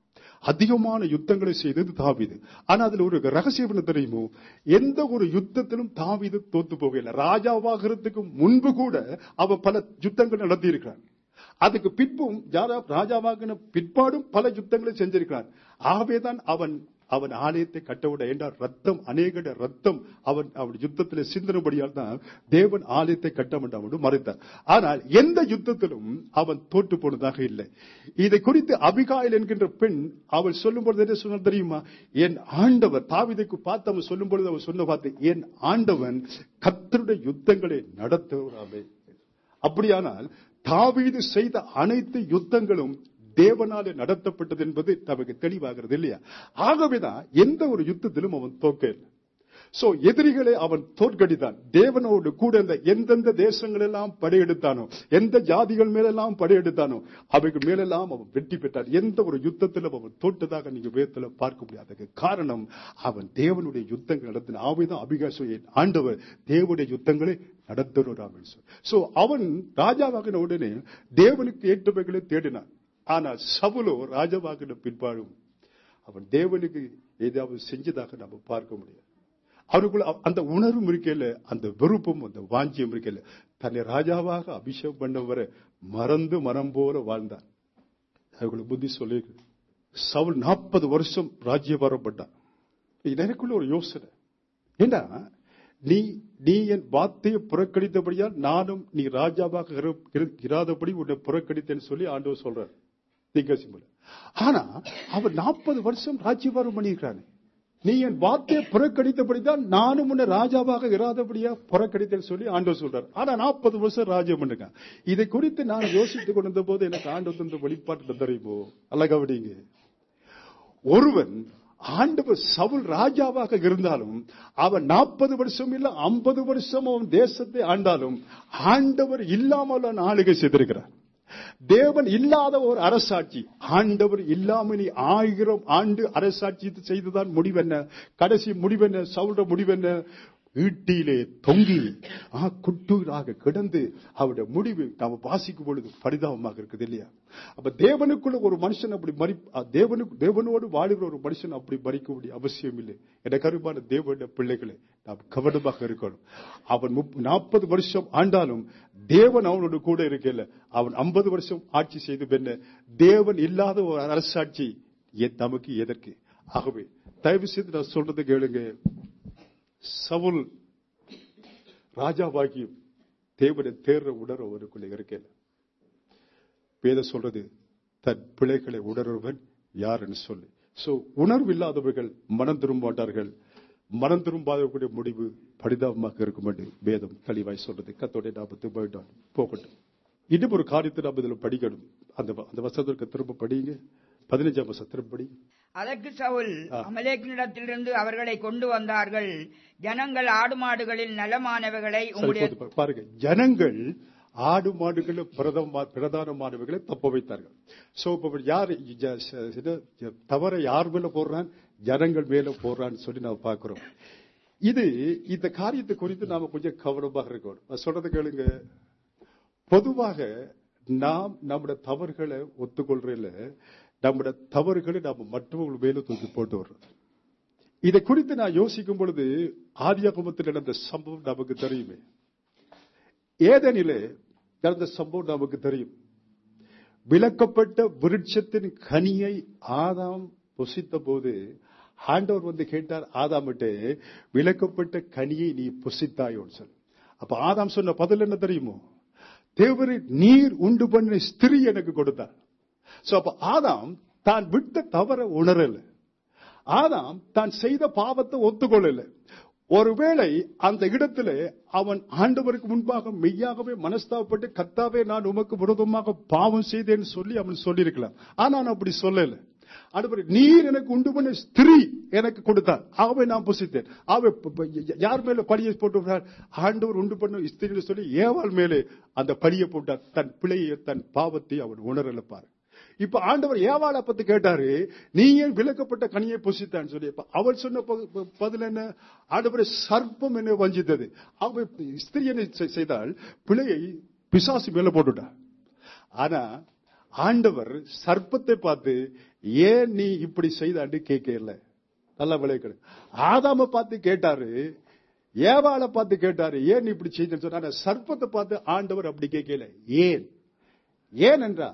அதிகமான யுத்தங்களை செய்தது தாவிது ஆனா அதுல ஒரு ரகசியம் என்ன தெரியுமோ எந்த ஒரு யுத்தத்திலும் தாவிது தோத்து போகல ராஜாவாகிறதுக்கு முன்பு கூட அவன் பல யுத்தங்கள் நடத்தி இருக்கிறான் அதுக்கு பின்பும் ராஜாவாகின பிற்பாடும் பல யுத்தங்களை செஞ்சிருக்கிறான் ஆகவேதான் அவன் அவன் ஆலயத்தை கட்டவிட என்றால் ரத்தம் அநேக ரத்தம் அவன் அவன் யுத்தத்தில் சிந்தனபடியால் தான் தேவன் ஆலயத்தை கட்ட வேண்டாம் மறைத்தார் ஆனால் எந்த யுத்தத்திலும் அவன் தோற்று போனதாக இல்லை இதை குறித்து அபிகாயில் என்கின்ற பெண் அவள் சொல்லும் பொழுது என்ன சொன்ன தெரியுமா என் ஆண்டவர் தாவிதைக்கு பார்த்து அவன் சொல்லும் பொழுது அவன் சொன்ன பார்த்து என் ஆண்டவன் கத்தருடைய யுத்தங்களை நடத்துவராமே அப்படியானால் தாவீது செய்த அனைத்து யுத்தங்களும் தேவனாலே நடத்தப்பட்டது என்பது நமக்கு தெளிவாகிறது இல்லையா ஆகவேதான் எந்த ஒரு யுத்தத்திலும் அவன் தோக்க இல்லை சோ எதிரிகளை அவன் தோற்கடித்தான் தேவனோடு கூட இந்த எந்தெந்த தேசங்கள் எல்லாம் படையெடுத்தானோ எந்த ஜாதிகள் மேலெல்லாம் படையெடுத்தானோ அவைகள் மேலெல்லாம் அவன் வெற்றி பெற்றான் எந்த ஒரு யுத்தத்திலும் அவன் தோற்றதாக நீங்க வேதத்துல பார்க்க முடியாது காரணம் அவன் தேவனுடைய யுத்தங்கள் நடத்தின ஆவைதான் அபிகாசையின் ஆண்டவர் தேவனுடைய யுத்தங்களை நடத்துகிறான் சோ அவன் ராஜாவாகின உடனே தேவனுக்கு ஏற்றவைகளை தேடினான் ஆனால் சவுலோ ராஜாவாகின பிற்பாடும் அவன் தேவனுக்கு ஏதாவது செஞ்சதாக நம்ம பார்க்க முடியாது அவருக்குள்ள அந்த உணர்வும் இருக்கையில அந்த வெறுப்பும் அந்த வாஞ்சியம் இருக்கையில தன்னை ராஜாவாக அபிஷேகம் பண்ணவரை மறந்து மனம் போல வாழ்ந்தான் அவர்களுக்கு புத்தி சொல்லி சவுல் நாற்பது வருஷம் ராஜ்யபாரப்பட்டான் எனக்குள்ள ஒரு யோசனை ஏண்டா நீ நீ என் வார்த்தையை புறக்கணித்தபடியால் நானும் நீ ராஜாவாக இராதபடி உன்னை புறக்கணித்தேன்னு சொல்லி ஆண்டவர் சொல்றார் திங்கசிம்பல் ஆனா அவர் நாற்பது வருஷம் ராஜ்யபாரம் பண்ணியிருக்கிறானே நீ என் வார்த்தையை புறக்கணித்தபடிதான் நானும் உன்னை ராஜாவாக இராதபடியா புறக்கணித்தேன்னு சொல்லி ஆண்டவர் சொல்றார் ஆனா நாற்பது வருஷம் ராஜ்யம் பண்ணிருக்கான் இதை குறித்து நான் யோசித்துக் கொண்டிருந்த போது எனக்கு ஆண்டவர் தந்த வெளிப்பாட்டு தெரியுமோ அல்ல கவனிங்க ஒருவன் ஆண்டவர் சவுல் ராஜாவாக இருந்தாலும் அவன் நாற்பது வருஷம் இல்ல ஐம்பது வருஷம் அவன் தேசத்தை ஆண்டாலும் ஆண்டவர் இல்லாமல் அவன் ஆளுகை செய்திருக்கிறார் தேவன் இல்லாத ஒரு அரசாட்சி ஆண்டவர் இல்லாமல் நீ ஆயிரம் ஆண்டு அரசாட்சி செய்துதான் முடிவென்ன கடைசி முடிவென்ன சவுட முடிவென்ன ஈட்டியிலே தொங்கி ஆ, குட்டூராக கிடந்து அவருடைய முடிவு நாம வாசிக்கும் பொழுது பரிதாபமாக இருக்குது இல்லையா அப்ப தேவனுக்குள்ள ஒரு மனுஷன் அப்படி மறி அ, தேவனுக்கு தேவனோடு வாழுகிற ஒரு மனுஷன் அப்படி மறிக்க வேண்டிய அவசியம் இல்லை என கருமான தேவனுடைய பிள்ளைகளை நாம் கவனமாக இருக்கணும் அவன் நாற்பது வருஷம் ஆண்டாலும் தேவன் அவனோடு கூட இருக்கல அவன் ஐம்பது வருஷம் ஆட்சி செய்து பெண்ண தேவன் இல்லாத ஒரு அரசாட்சி எ- நமக்கு எதற்கு ஆகவே தயவு செய்து நான் சொல்றது கேளுங்க சவுல் ராஜாவாகி தேவனை தேர்ற உணர அவருக்குள்ள இருக்கல வேதம் சொல்றது தன் பிள்ளைகளை உணர்வன் யாருன்னு சொல்லி சோ உணர்வு இல்லாதவர்கள் மனம் திரும்ப மாட்டார்கள் மனம் திரும்பாதவர்களுடைய முடிவு பரிதாபமாக இருக்கும் என்று வேதம் தெளிவாய் சொல்றது கத்தோடைய நாமத்து போயிட்டான் போகட்டும் இன்னும் ஒரு காரியத்தை நாம் இதில் படிக்கணும் அந்த அந்த வசனத்திற்கு திரும்ப படிங்க பதினஞ்சாம் வசனம் திரும்ப படி அதற்கு சவுல் ஆ. அமலேக்கினிடத்திலிருந்து அவர்களை கொண்டு வந்தார்கள் ஜனங்கள் ஆடு மாடுகளில் நலமானவைகளை சரி, உங்களுடைய போதும், பாருங்க ஜனங்கள் ஆடு மாடுகள் பிரதம பிரதானமானவைகளை தப்ப வைத்தார்கள் சோ இப்ப யாரு ஜ- ச- இது, ஜ- தவறை யார் மேல போடுறான் ஜனங்கள் மேல போடுறான்னு சொல்லி நாம பார்க்கிறோம் இது இந்த காரியத்தை குறித்து நாம கொஞ்சம் கவனமாக இருக்கணும் நான் சொல்றதை கேளுங்க பொதுவாக நாம் நம்முடைய தவறுகளை ஒத்துக்கொள்றதுல நம்முடைய தவறுகளை நாம மற்றவர்கள் மேல தூக்கி போட்டு வர்றோம் இதை குறித்து நான் யோசிக்கும் பொழுது ஆதியாகமத்தில் நடந்த சம்பவம் நமக்கு தெரியுமே ஏதனிலே நடந்த சம்பவம் நமக்கு தெரியும் விளக்கப்பட்ட விருட்சத்தின் கனியை ஆதாம் புசித்த போது ஆண்டவர் வந்து கேட்டார் ஆதாமிட்டு விளக்கப்பட்ட கனியை நீ புசித்தாயோன்னு சொல்லி அப்ப ஆதாம் சொன்ன பதில் என்ன தெரியுமோ தேவரு நீர் உண்டு பண்ண ஸ்திரீ எனக்கு கொடுத்தார் சோ அப்ப ஆதாம் தான் விட்ட தவற உணரல ஆதாம் தான் செய்த பாவத்தை ஒத்துக்கொள்ளல ஒருவேளை அந்த இடத்துல அவன் ஆண்டவருக்கு முன்பாக மெய்யாகவே மனஸ்தாபப்பட்டு கத்தாவே நான் உமக்கு விரோதமாக பாவம் செய்தேன்னு சொல்லி அவன் சொல்லியிருக்கலாம் ஆனா நான் அப்படி சொல்லல ஆண்டவரே நீர் எனக்கு உண்டு பண்ண ஸ்திரீ எனக்கு கொடுத்தார் ஆகவே நான் புசித்தேன் ஆகவே ப- ப- யார் மேல பழியை போட்டு விட்டார்? ஆண்டவர் உண்டு பண்ண ஸ்திரீன்னு சொல்லி ஏவாள் மேலே அந்த பழியை போட்டார் தன் பிழையை தன் பாவத்தை அவன் உணரல பாரு இப்ப ஆண்டவர் ஏவாளை பத்தி கேட்டாரு நீ ஏன் விளக்கப்பட்ட கனியை புசித்தான்னு சொல்லி இப்ப அவள் சொன்ன ப- ப- பதில் என்ன ஆண்டவரை சர்ப்பம் என்ன வஞ்சித்தது அவ ஸ்திரீ என்ன செ- செய்தால் பிழையை பிசாசு மேல போட்டுட்டா ஆனா ஆண்டவர் சர்ப்பத்தை பார்த்து ஏன் நீ இப்படி செய்தாண்டு கேட்கல நல்லா விளையாடு ஆதாம பார்த்து கேட்டாரு ஏவாளை பார்த்து கேட்டாரு ஏன் நீ இப்படி செய்தன்னு சொன்னா ஆனா சர்ப்பத்தை பார்த்து ஆண்டவர் அப்படி கேட்கல ஏன் ஏனென்றா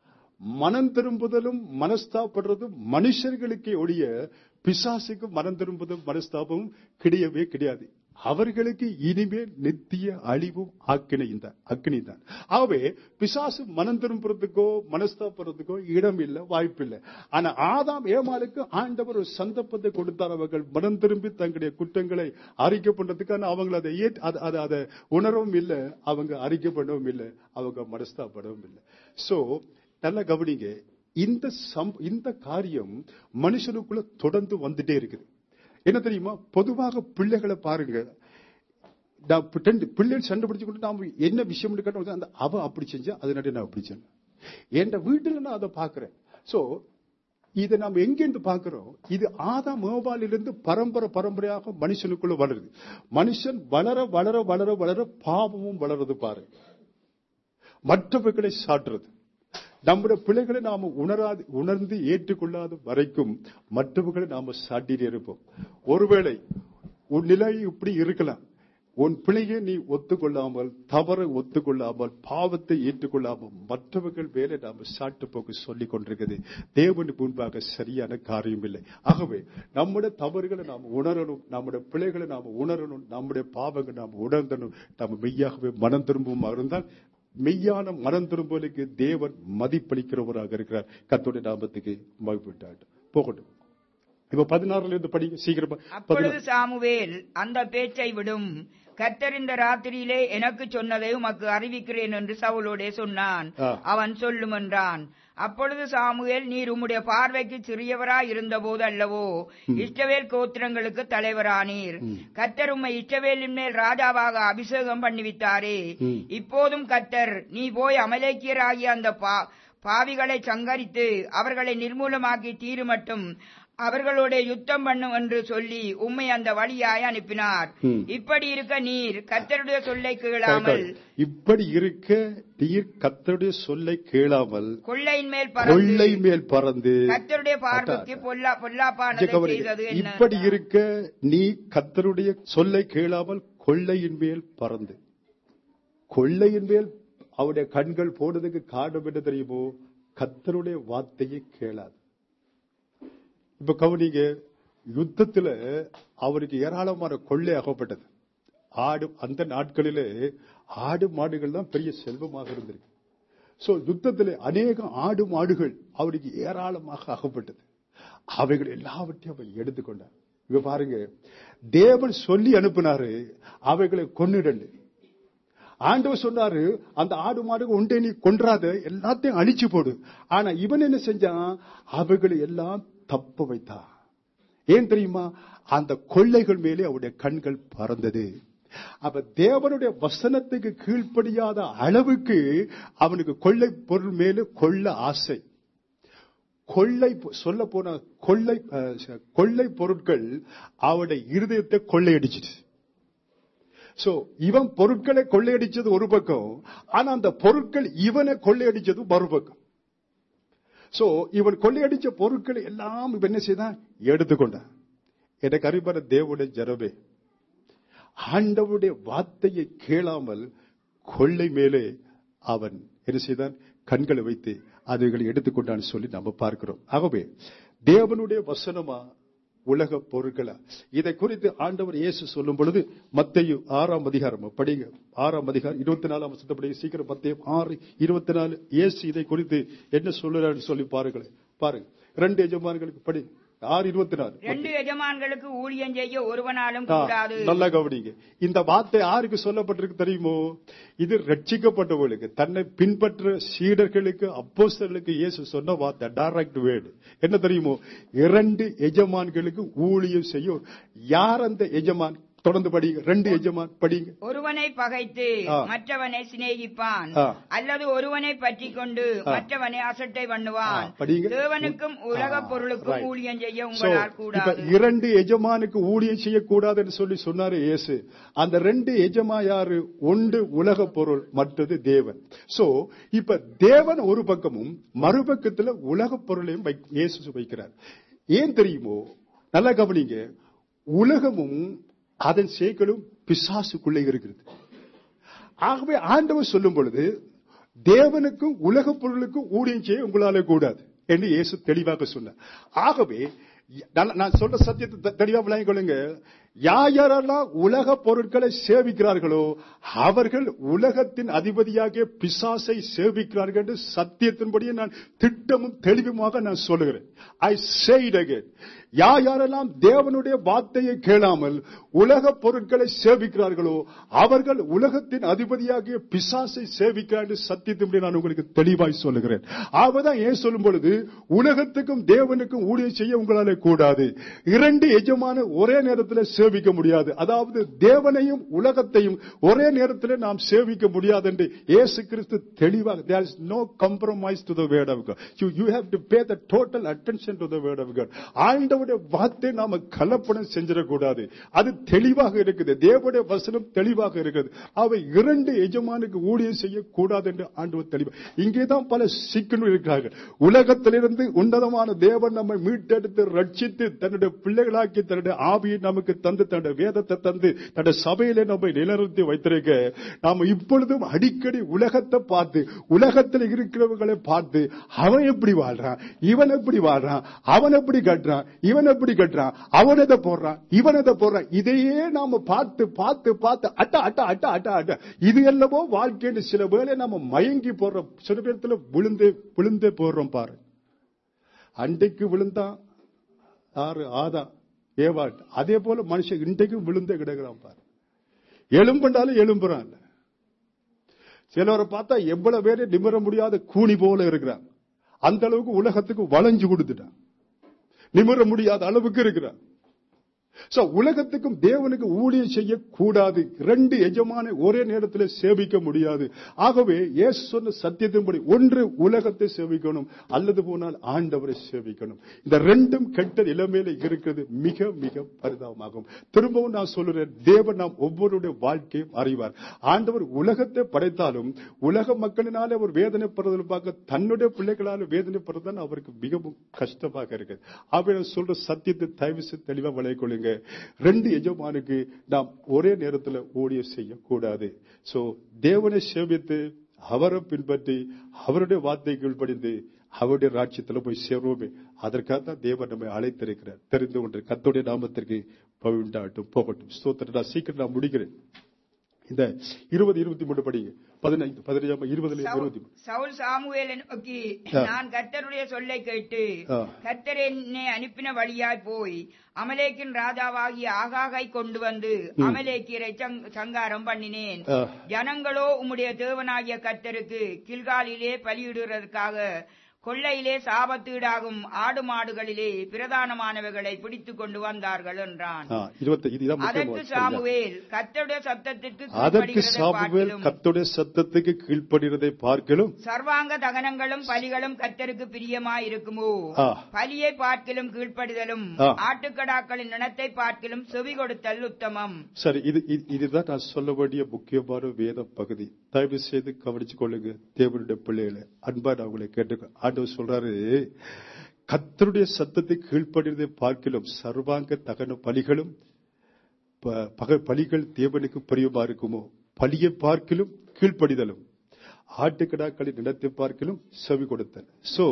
மனம் திரும்புதலும் மனஸ்தாபடுறதும் மனுஷர்களுக்கே ஒழிய பிசாசுக்கு மனம் திரும்புதலும் மனஸ்தாபமும் கிடையவே கிடையாது அவர்களுக்கு இனிமேல் நித்திய அழிவும் அக்கினிதான் அக்னி தான் ஆகவே பிசாசு மனம் திரும்புறதுக்கோ மனஸ்தாபடுறதுக்கோ இடம் இல்லை வாய்ப்பு இல்லை ஆனா ஆதாம் ஏமாளுக்கு ஆண்டவர் ஒரு சந்தர்ப்பத்தை கொடுத்தார் அவர்கள் மனம் திரும்பி தங்களுடைய குற்றங்களை அறிக்கை பண்றதுக்கு ஆனா அவங்க அதை ஏற்று- அதை- அதை அதை உணரவும் இல்லை அவங்க அறிக்கை பண்ணவும் இல்லை அவங்க மனஸ்தாபடவும் இல்லை சோ நல்லா கவனிங்க இந்த சம்- இந்த காரியம் மனுஷனுக்குள்ள தொடர்ந்து வந்துட்டே இருக்குது என்ன தெரியுமா பொதுவாக பிள்ளைகளை பாருங்க நான் இப்ப ரெண்டு பிள்ளைகள் சண்டை பிடிச்சு கொண்டு நாம என்ன விஷயம் கேட்டோம் அந்த அவ அப்படி செஞ்சா அதனால நான் அப்படி செஞ்சேன் என் வீட்டுல நான் அதை பாக்குறேன் சோ இதை நாம் எங்கிருந்து பார்க்கிறோம் இது ஆதா மோபாலிலிருந்து பரம்பரை பரம்பரையாக மனுஷனுக்குள்ள வளருது மனுஷன் வளர வளர வளர வளர பாவமும் வளருது பாரு மற்றவர்களை சாட்டுறது நம்முடைய பிள்ளைகளை நாம உணராது உணர்ந்து ஏற்றுக்கொள்ளாத வரைக்கும் மற்றவர்களை நாம சாட்டிட்டு இருப்போம் ஒருவேளை உன் நிலை இப்படி இருக்கலாம் உன் பிள்ளையை நீ ஒத்துக்கொள்ளாமல் தவறை ஒத்துக்கொள்ளாமல் பாவத்தை ஏற்றுக்கொள்ளாமல் மற்றவர்கள் மேலே நாம சாட்டு போக்கு சொல்லிக் கொண்டிருக்கிறது தேவனுக்கு முன்பாக சரியான காரியம் இல்லை ஆகவே நம்முடைய தவறுகளை நாம் உணரணும் நம்முடைய பிள்ளைகளை நாம் உணரணும் நம்முடைய பாவங்களை நாம் உணர்ந்தணும் நம்ம மெய்யாகவே மனம் திரும்பவும் இருந்தால் மெய்யான மனம் திரும்பலுக்கு தேவன் மதிப்பளிக்கிறவராக இருக்கிறார் கத்தோடைய நாமத்துக்கு மகிழ்விட்டார் போகட்டும் இப்ப பதினாறுல இருந்து படிங்க சீக்கிரமா அப்பொழுது சாமுவேல் அந்த பேச்சை விடும் கர்த்தர் இந்த ராத்திரியிலே எனக்கு சொன்னதை உமக்கு அறிவிக்கிறேன் என்று சவுலோடே சொன்னான் ஆ. அவன் சொல்லும் என்றான் அப்பொழுது சாமுவேல் நீர் உம்முடைய பார்வைக்கு சிறியவராய் இருந்தபோது அல்லவோ இஷ்டவேல் கோத்திரங்களுக்கு தலைவரானீர் கர்த்தர் உம்மை இஷ்டவேலின் மேல் ராஜாவாக அபிஷேகம் பண்ணிவித்தாரே ம். இப்போதும் கர்த்தர் நீ போய் அமலேக்கியராகிய அந்த பா பாவிகளை சங்கரித்து அவர்களை நிர்மூலமாக்கி தீரு மட்டும் அவர்களோட யுத்தம் பண்ணும் என்று சொல்லி உம்மை அந்த வழியாய் அனுப்பினார் ம். இப்படி இருக்க நீர் கர்த்தருடைய சொல்லை கேளாமல் இப்படி இருக்க நீர் கத்தருடைய சொல்லை கேளாமல் கொள்ளையின் மேல் கொள்ளை பறந்து மேல் பறந்து கர்த்தருடைய பார்வைக்கு பொல்லா பொல்லாப்பானதை இங்க கவனிங்க. செய்தது என்ன இப்படி இருக்க நீ கத்தருடைய சொல்லை கேளாமல் கொள்ளையின் மேல் பறந்து கொள்ளையின் மேல் அவருடைய கண்கள் போனதுக்கு காரணம் என்ன தெரியுமோ கத்தருடைய வார்த்தையை கேளாது இப்ப கவனிங்க யுத்தத்துல அவருக்கு ஏராளமான கொள்ளை அகப்பட்டது ஆடு அந்த நாட்களிலே ஆடு மாடுகள் தான் பெரிய செல்வமாக இருந்திருக்கு சோ யுத்தத்திலே அநேக ஆடு மாடுகள் அவருக்கு ஏராளமாக அகப்பட்டது அவைகள் எல்லாவற்றையும் அவர் எடுத்துக்கொண்டார் இங்க பாருங்க தேவன் சொல்லி அனுப்பினாரு அவைகளை கொன்னிடண்டு ஆண்டவர் சொன்னாரு அந்த ஆடு மாடு உண்டே நீ கொன்றாத எல்லாத்தையும் அழிச்சு போடு ஆனா இவன் என்ன செஞ்சான் அவைகளை எல்லாம் தப்ப வைத்தான் ஏன் தெரியுமா அந்த கொள்ளைகள் மேலே அவருடைய கண்கள் பறந்தது அப்ப தேவனுடைய வசனத்துக்கு கீழ்ப்படியாத அளவுக்கு அவனுக்கு கொள்ளை பொருள் மேலே கொள்ள ஆசை கொள்ளை சொல்ல போன கொள்ளை அஹ், கொள்ளை பொருட்கள் அவருடைய இருதயத்தை கொள்ளையடிச்சிட்டு சோ இவன் பொருட்களை கொள்ளையடிச்சது ஒரு பக்கம் ஆனா அந்த பொருட்கள் இவனை கொள்ளையடிச்சது மறுபக்கம் சோ இவன் கொள்ளையடிச்ச பொருட்களை எல்லாம் இவன் என்ன செய்தான் எடுத்துக்கொண்டான் எனக்கு அறிவான தேவனுடைய ஜனமே ஆண்டவருடைய வார்த்தையை கேளாமல் கொள்ளை மேலே அவன் என்ன செய்தான் கண்களை வைத்து அவைகளை எடுத்துக்கொண்டான்னு சொல்லி நம்ம பார்க்கிறோம் ஆகவே தேவனுடைய வசனமா உலக பொருட்களா இதை குறித்து ஆண்டவர் இயேசு சொல்லும் பொழுது மத்தையு ஆறாம் அதிகாரம் படிங்க ஆறாம் அதிகாரம் இருபத்தி நாலாம் வருஷத்தை சீக்கிரம் மத்தியம் ஆறு இருபத்தி நாலு இயேசு இதை குறித்து என்ன சொல்லுறான்னு சொல்லி பாருங்களேன் பாருங்க ரெண்டு எஜமான்களுக்கு படி ஆறு இருபத்தி நாலு ரெண்டு எஜமான்களுக்கு ஊழியம் செய்ய ஒருவனாலும் ஆ, கூடாது நல்லா கவனிங்க இந்த வார்த்தை யாருக்கு சொல்லப்பட்டிருக்கு தெரியுமோ இது ரட்சிக்கப்பட்டவர்களுக்கு தன்னை பின்பற்ற சீடர்களுக்கு அப்போஸ்தலர்களுக்கு இயேசு சொன்ன வார்த்தை டைரக்ட் வேர்டு என்ன தெரியுமோ இரண்டு எஜமான்களுக்கு ஊழியம் செய்யும் யார் அந்த எஜமான் தொடர்ந்து படிங்க ரெண்டு எஜமான் படிங்க ஒருவனை பகைத்து ஆ. மற்றவனை சிநேகிப்பான் ஆ. அல்லது ஒருவனை பற்றி கொண்டு ஆ. மற்றவனை அசட்டை பண்ணுவான் ஆ, படிங்க. தேவனுக்கும் உலக ஆ, பொருளுக்கும் right. ஊழியம் செய்ய So, உங்களால் இப்ப கூடாது இரண்டு எஜமானுக்கு ஊழியம் செய்யக்கூடாதுன்னு சொல்லி சொன்னாரு இயேசு அந்த ரெண்டு எஜமா யாரு ஒன்று உலக பொருள் மற்றது தேவன் சோ இப்ப தேவன் ஒரு பக்கமும் மறுபக்கத்துல உலக பொருளையும் வை- இயேசு வைக்கிறார் ஏன் தெரியுமோ நல்லா கவனிங்க உலகமும் அதன் சேக்களும் பிசாசுக்குள்ளே இருக்கிறது ஆகவே ஆண்டவர் சொல்லும் பொழுது தேவனுக்கும் உலக பொருளுக்கும் ஊழியம் செய்ய உங்களால கூடாது என்று இயேசு தெளிவாக சொன்னார் ஆகவே நான் நான் சொல்ற சத்தியத்தை தெ- தெளிவா விளங்கிக் கொள்ளுங்க யார் யாரெல்லாம் உலக பொருட்களை சேவிக்கிறார்களோ அவர்கள் உலகத்தின் அதிபதியாகிய பிசாசை சேவிக்கிறார்கள் என்று சத்தியத்தின்படியே நான் திட்டமும் தெளிவுமாக நான் சொல்லுகிறேன் ஐ say it again யார் யாரெல்லாம் தேவனுடைய வார்த்தையை கேளாமல் உலக பொருட்களை சேவிக்கிறார்களோ அவர்கள் உலகத்தின் அதிபதியாகிய பிசாசை சேவிக்கிறார்கள் சத்தியத்தின்படி நான் உங்களுக்கு தெளிவாய் சொல்லுகிறேன் அவதான் ஏன் சொல்லும் பொழுது உலகத்துக்கும் தேவனுக்கும் ஊழியம் செய்ய உங்களால கூடாது இரண்டு எஜமான ஒரே நேரத்தில் சேவிக்க முடியாது அதாவது தேவனையும் உலகத்தையும் ஒரே நேரத்தில் நாம் சேவிக்க முடியாது என்று இயேசு கிறிஸ்து தெளிவாக there is no compromise to the word of God you, you have to pay the total attention to the word of God ஆண்டவருடைய வார்த்தை நாம கலப்படம் செஞ்சிடக்கூடாது அது தெளிவாக இருக்குது தேவனுடைய வசனம் தெளிவாக இருக்குது அவை இரண்டு எஜமானுக்கு ஊழியம் செய்யக்கூடாது என்று ஆண்டவர் தெளிவா இங்கேதான் பல சிக்கல்கள் இருக்கிறார்கள் உலகத்திலிருந்து உன்னதமான தேவன் நம்மை மீட்டெடுத்து ரட்சித்து தன்னுடைய பிள்ளைகளாக்கி தன்னுடைய ஆவியை நமக்கு தந்து தந்து தன்னுடைய வேதத்தை தந்து தன்னுடைய சபையிலே நம்மை நிலநிறுத்தி வைத்திருக்க நாம இப்பொழுதும் அடிக்கடி உலகத்தை பார்த்து உலகத்தில் இருக்கிறவர்களை பார்த்து அவன் எப்படி வாழ்றான் இவன் எப்படி வாழ்றான் அவன் எப்படி கட்டுறான் இவன் எப்படி கட்டுறான் அவன் எதை போடுறான் இவன் எதை போடுறான் இதையே நாம பார்த்து பார்த்து பார்த்து அட்ட அட்ட அட்ட அட்ட அட்ட இது எல்லாமோ வாழ்க்கைன்னு சில வேளை நம்ம மயங்கி போடுறோம் சில பேரத்துல விழுந்து விழுந்தே போடுறோம் பாரு அன்றைக்கு விழுந்தான் யாரு ஆதா ஏவாட் அதே போல மனுஷன் இன்றைக்கும் விழுந்தே கிடக்குறான் பாரு எலும்புண்டாலும் எலும்புறான் இல்ல சிலவரை பார்த்தா எவ்வளவு பேரை நிமிர முடியாத கூனி போல இருக்கிறான் அந்த அளவுக்கு உலகத்துக்கு வளைஞ்சு கொடுத்துட்டான் நிமிர முடியாத அளவுக்கு இருக்கிறான் சோ உலகத்துக்கும் தேவனுக்கு ஊழியம் செய்யக்கூடாது ரெண்டு எஜமான ஒரே நேரத்தில் சேவிக்க முடியாது ஆகவே இயேசு சொன்ன சத்தியத்தின்படி ஒன்று உலகத்தை சேவிக்கணும் அல்லது போனால் ஆண்டவரை சேவிக்கணும் இந்த ரெண்டும் கெட்ட நிலைமையில இருக்கிறது மிக மிக பரிதாபமாகும் திரும்பவும் நான் சொல்லுறேன் தேவன் நாம் ஒவ்வொருடைய வாழ்க்கையும் அறிவார் ஆண்டவர் உலகத்தை படைத்தாலும் உலக மக்களினாலே அவர் வேதனைப்படுறதில் பார்க்க தன்னுடைய பிள்ளைகளால் வேதனைப்படுறதுதான் அவருக்கு மிகவும் கஷ்டமாக இருக்குது அவர் சொல்ற சத்தியத்தை தயவு செய்து தெளிவா விளைய கொள்ளுங்க ரெண்டு எஜமானுக்கு நாம் ஒரே நேரத்தில் ஊழிய செய்யக்கூடாது சோ தேவனை சேவித்து அவரை பின்பற்றி அவருடைய வார்த்தைகள் படிந்து அவருடைய ராஜ்யத்தில் போய் சேருவோமே அதற்காக தான் தேவன் நம்மை அழைத்திருக்கிறார் தெரிந்து கொண்டு கத்தோடைய நாமத்திற்கு பவிண்டாட்டும் போகட்டும் ஸ்தோத்திரம் நான் சீக்கிரம் நான் முடிக்கிறேன் இந்த இருபது இருபத்தி மூணு படிங்க பதினைந்து பதினஞ்சாம் இருபதுல இருபத்தி மூணு சவுல் சாமுவேலை நோக்கி ஆ. நான் கர்த்தருடைய சொல்லை கேட்டு ஆ. கர்த்தர் என்னை அனுப்பின வழியாய் போய் அமலேக்கின் ராஜாவாகிய ஆகாகை கொண்டு வந்து அமலேக்கியரை சங்- சங்காரம் பண்ணினேன் ஆ. ஜனங்களோ உம்முடைய தேவனாகிய கர்த்தருக்கு கில்காலிலே பலியிடுவதற்காக கொள்ளையிலே சாபத்தீடாகும் ஆடு மாடுகளிலே பிரதானமானவைகளை பிடித்துக் கொண்டு வந்தார்கள் என்றான் ஆ, இருபத்தி இது இதான் அதற்கு முக்கியமான சாமுவேல் கர்த்தருடைய சத்தத்திற்கு அதற்கு கீழ்ப்படிகிறதை சாமுவேல் பார்க்கிலும் கர்த்தருடைய சத்தத்துக்கு கீழ்ப்படுகிறதை பார்க்கலும் சர்வாங்க தகனங்களும் பலிகளும் கர்த்தருக்கு பிரியமாய் இருக்குமோ ஆ. பலியை பார்க்கிலும் கீழ்ப்படிதலும் ஆ. ஆட்டுக்கடாக்களின் இனத்தை பார்க்கிலும் செவி கொடுத்தல் உத்தமம் சரி இது இது- இதுதான் நான் சொல்ல வேண்டிய முக்கியமான வேத பகுதி தயவு செய்து கவனிச்சு கொள்ளுங்க தேவனுடைய பிள்ளைகளை அன்பா நான் உங்களை கேட்டுக்க ஆண்டவர் சொல்றாரு கர்த்தருடைய சத்தத்தை கீழ்ப்படுகிறதை பார்க்கிலும் சர்வாங்க தகன பலிகளும் ப- பக பலிகள் தேவனுக்கு பிரியமா இருக்குமோ பலியை பார்க்கிலும் கீழ்ப்படிதலும் ஆட்டுக்கடாக்களின் நிலத்தை பார்க்கிலும் செவி கொடுத்தல் சோ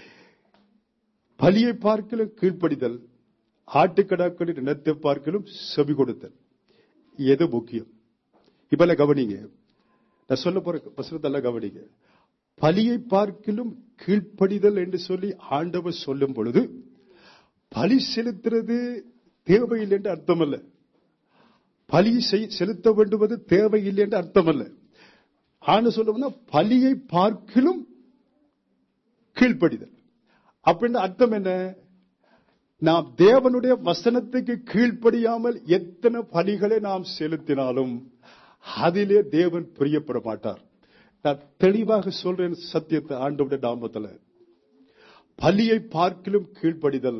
பலியை பார்க்கிலும் கீழ்ப்படிதல் ஆட்டுக்கடாக்களின் நிலத்தை பார்க்கிலும் செவி கொடுத்தல் எது முக்கியம் இப்பல கவனிங்க நான் சொல்ல போற வசனத்தெல்லாம் கவனிங்க பலியை பார்க்கிலும் கீழ்ப்படிதல் என்று சொல்லி ஆண்டவர் சொல்லும் பொழுது பலி செலுத்துறது தேவையில்லை என்று அர்த்தமல்ல பலி செய்- செலுத்த வேண்டுவது தேவையில்லை என்று அர்த்தமல்ல ஆண்டு சொல்லுவோம்னா பலியை பார்க்கிலும் கீழ்ப்படிதல் அப்படின்னு அர்த்தம் என்ன நாம் தேவனுடைய வசனத்துக்கு கீழ்ப்படியாமல் எத்தனை பலிகளை நாம் செலுத்தினாலும் அதிலே தேவன் பிரியப்பட மாட்டார் நான் தெளிவாக சொல்றேன் சத்தியத்தை ஆண்டவுடைய நாமத்துல பலியை பார்க்கிலும் கீழ்ப்படிதல்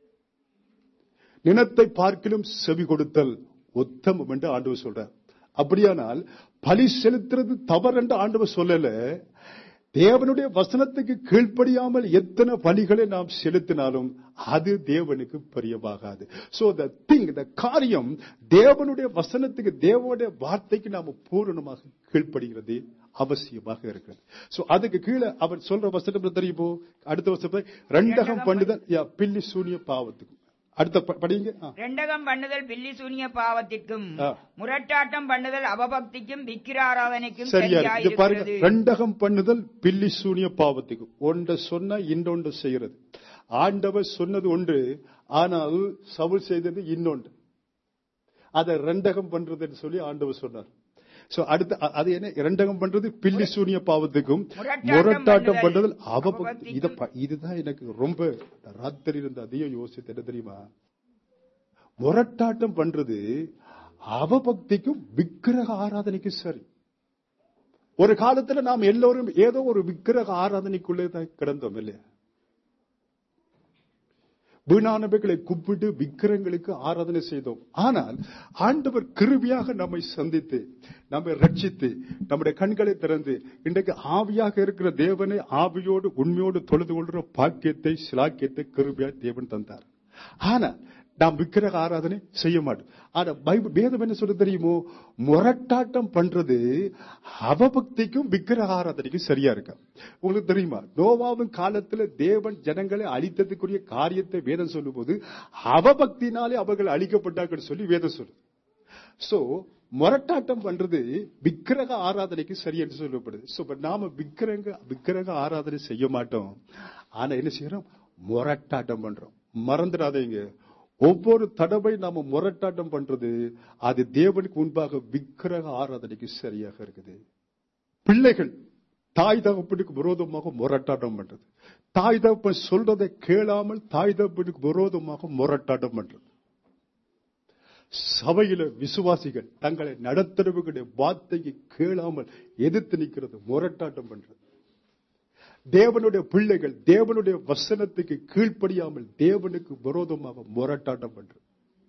நினத்தை பார்க்கிலும் செவி கொடுத்தல் உத்தமம் என்று ஆண்டவர் சொல்றார் அப்படியானால் பலி செலுத்துறது தவறு என்று ஆண்டவர் சொல்லல தேவனுடைய வசனத்துக்கு கீழ்ப்படியாமல் எத்தனை பலிகளை நாம் செலுத்தினாலும் அது தேவனுக்கு பிரியமாகாது சோ த திங் த காரியம் தேவனுடைய வசனத்துக்கு தேவனுடைய வார்த்தைக்கு நாம பூரணமாக கீழ்ப்படுகிறது அவசியமாக இருக்கிறது சோ அதுக்கு கீழே அவர் சொல்ற வசனம் தெரியுமோ அடுத்த வசனம் ரெண்டகம் பண்ணுதல் யா, பில்லி சூனிய பாவத்துக்கு அடுத்த ப- படிங்க ஆ. ரெண்டகம் பண்ணுதல் பில்லி சூனிய பாவத்திற்கும் ஆ. முரட்டாட்டம் பண்ணுதல் அவபக்திக்கும் விக்கிராராதனைக்கும் சரியா சரியா இருக்கு. இது பாருங்க இருக்கிறது ரெண்டகம் பண்ணுதல் பில்லி சூனிய பாவத்துக்கு ஒன்றை சொன்னா இன்னொன்று செய்யறது ஆண்டவர் சொன்னது ஒன்று ஆனால் சவுல் செய்தது இன்னொன்று அதை ரெண்டகம் பண்றதுன்னு சொல்லி ஆண்டவர் சொன்னார் சோ அடுத்து அ- அது என்ன ரெண்டகம் பண்றது பில்லி சூனிய பாவத்துக்கும் முரட்டாட்டம் முரட்டாட்டம் பண்ணுதல், பண்றதில் அவபக்தி அவபக்திக்கும். இத ப- இதுதான் எனக்கு ரொம்ப ராத்திரி இருந்த அதையும் யோசித்து என்ன தெரியுமா முரட்டாட்டம் பண்றது அவபக்திக்கும் விக்கிரக ஆராதனைக்கும் சரி ஒரு காலத்துல நாம் எல்லோரும் ஏதோ ஒரு விக்கிரக ஆராதனைக்குள்ளே தான் கிடந்தோம் இல்லையா வீணானவைகளை கூப்பிட்டு விக்கிரங்களுக்கு ஆராதனை செய்தோம் ஆனால் ஆண்டவர் கிருபியாக நம்மை சந்தித்து நம்மை ரட்சித்து நம்முடைய கண்களை திறந்து இன்றைக்கு ஆவியாக இருக்கிற தேவனை ஆவியோடு உண்மையோடு தொழுது கொள்கிற பாக்கியத்தை சிலாக்கியத்தை கிருபியா தேவன் தந்தார் ஆனால் நாம் விக்கிரக ஆராதனை செய்ய மாட்டோம் ஆனா பைபிள் வேதம் என்ன சொல்ல தெரியுமோ முரட்டாட்டம் பண்றது அவபக்திக்கும் விக்கிரக ஆராதனைக்கும் சரியா இருக்கா உங்களுக்கு தெரியுமா நோவாவின் காலத்துல தேவன் ஜனங்களை அழித்ததுக்குரிய காரியத்தை வேதம் சொல்லும்போது அவபக்தினாலே அவர்கள் அழிக்கப்பட்டார்கள் சொல்லி வேதம் சொல்லுது சோ முரட்டாட்டம் பண்றது விக்கிரக ஆராதனைக்கு சரி என்று சொல்லப்படுது சோ இப்ப நாம விக்கிரக விக்கிரக ஆராதனை செய்ய மாட்டோம் ஆனா என்ன செய்யறோம் முரட்டாட்டம் பண்றோம் மறந்துடாதீங்க ஒவ்வொரு தடவை நாம முரட்டாட்டம் பண்றது அது தேவனுக்கு முன்பாக விக்கிரக ஆராதனைக்கு சரியாக இருக்குது பிள்ளைகள் தாய் தகப்பனுக்கு விரோதமாக முரட்டாட்டம் பண்றது தாய் தகப்பன் சொல்றதை கேளாமல் தாய் தகப்பனுக்கு விரோதமாக முரட்டாட்டம் பண்றது சபையில விசுவாசிகள் தங்களை நடத்துறவர்களுடைய வார்த்தையை கேளாமல் எதிர்த்து நிக்கிறது முரட்டாட்டம் பண்றது தேவனுடைய பிள்ளைகள் தேவனுடைய வசனத்துக்கு கீழ்ப்படியாமல் தேவனுக்கு விரோதமாக முரட்டாட்டம் பண்றது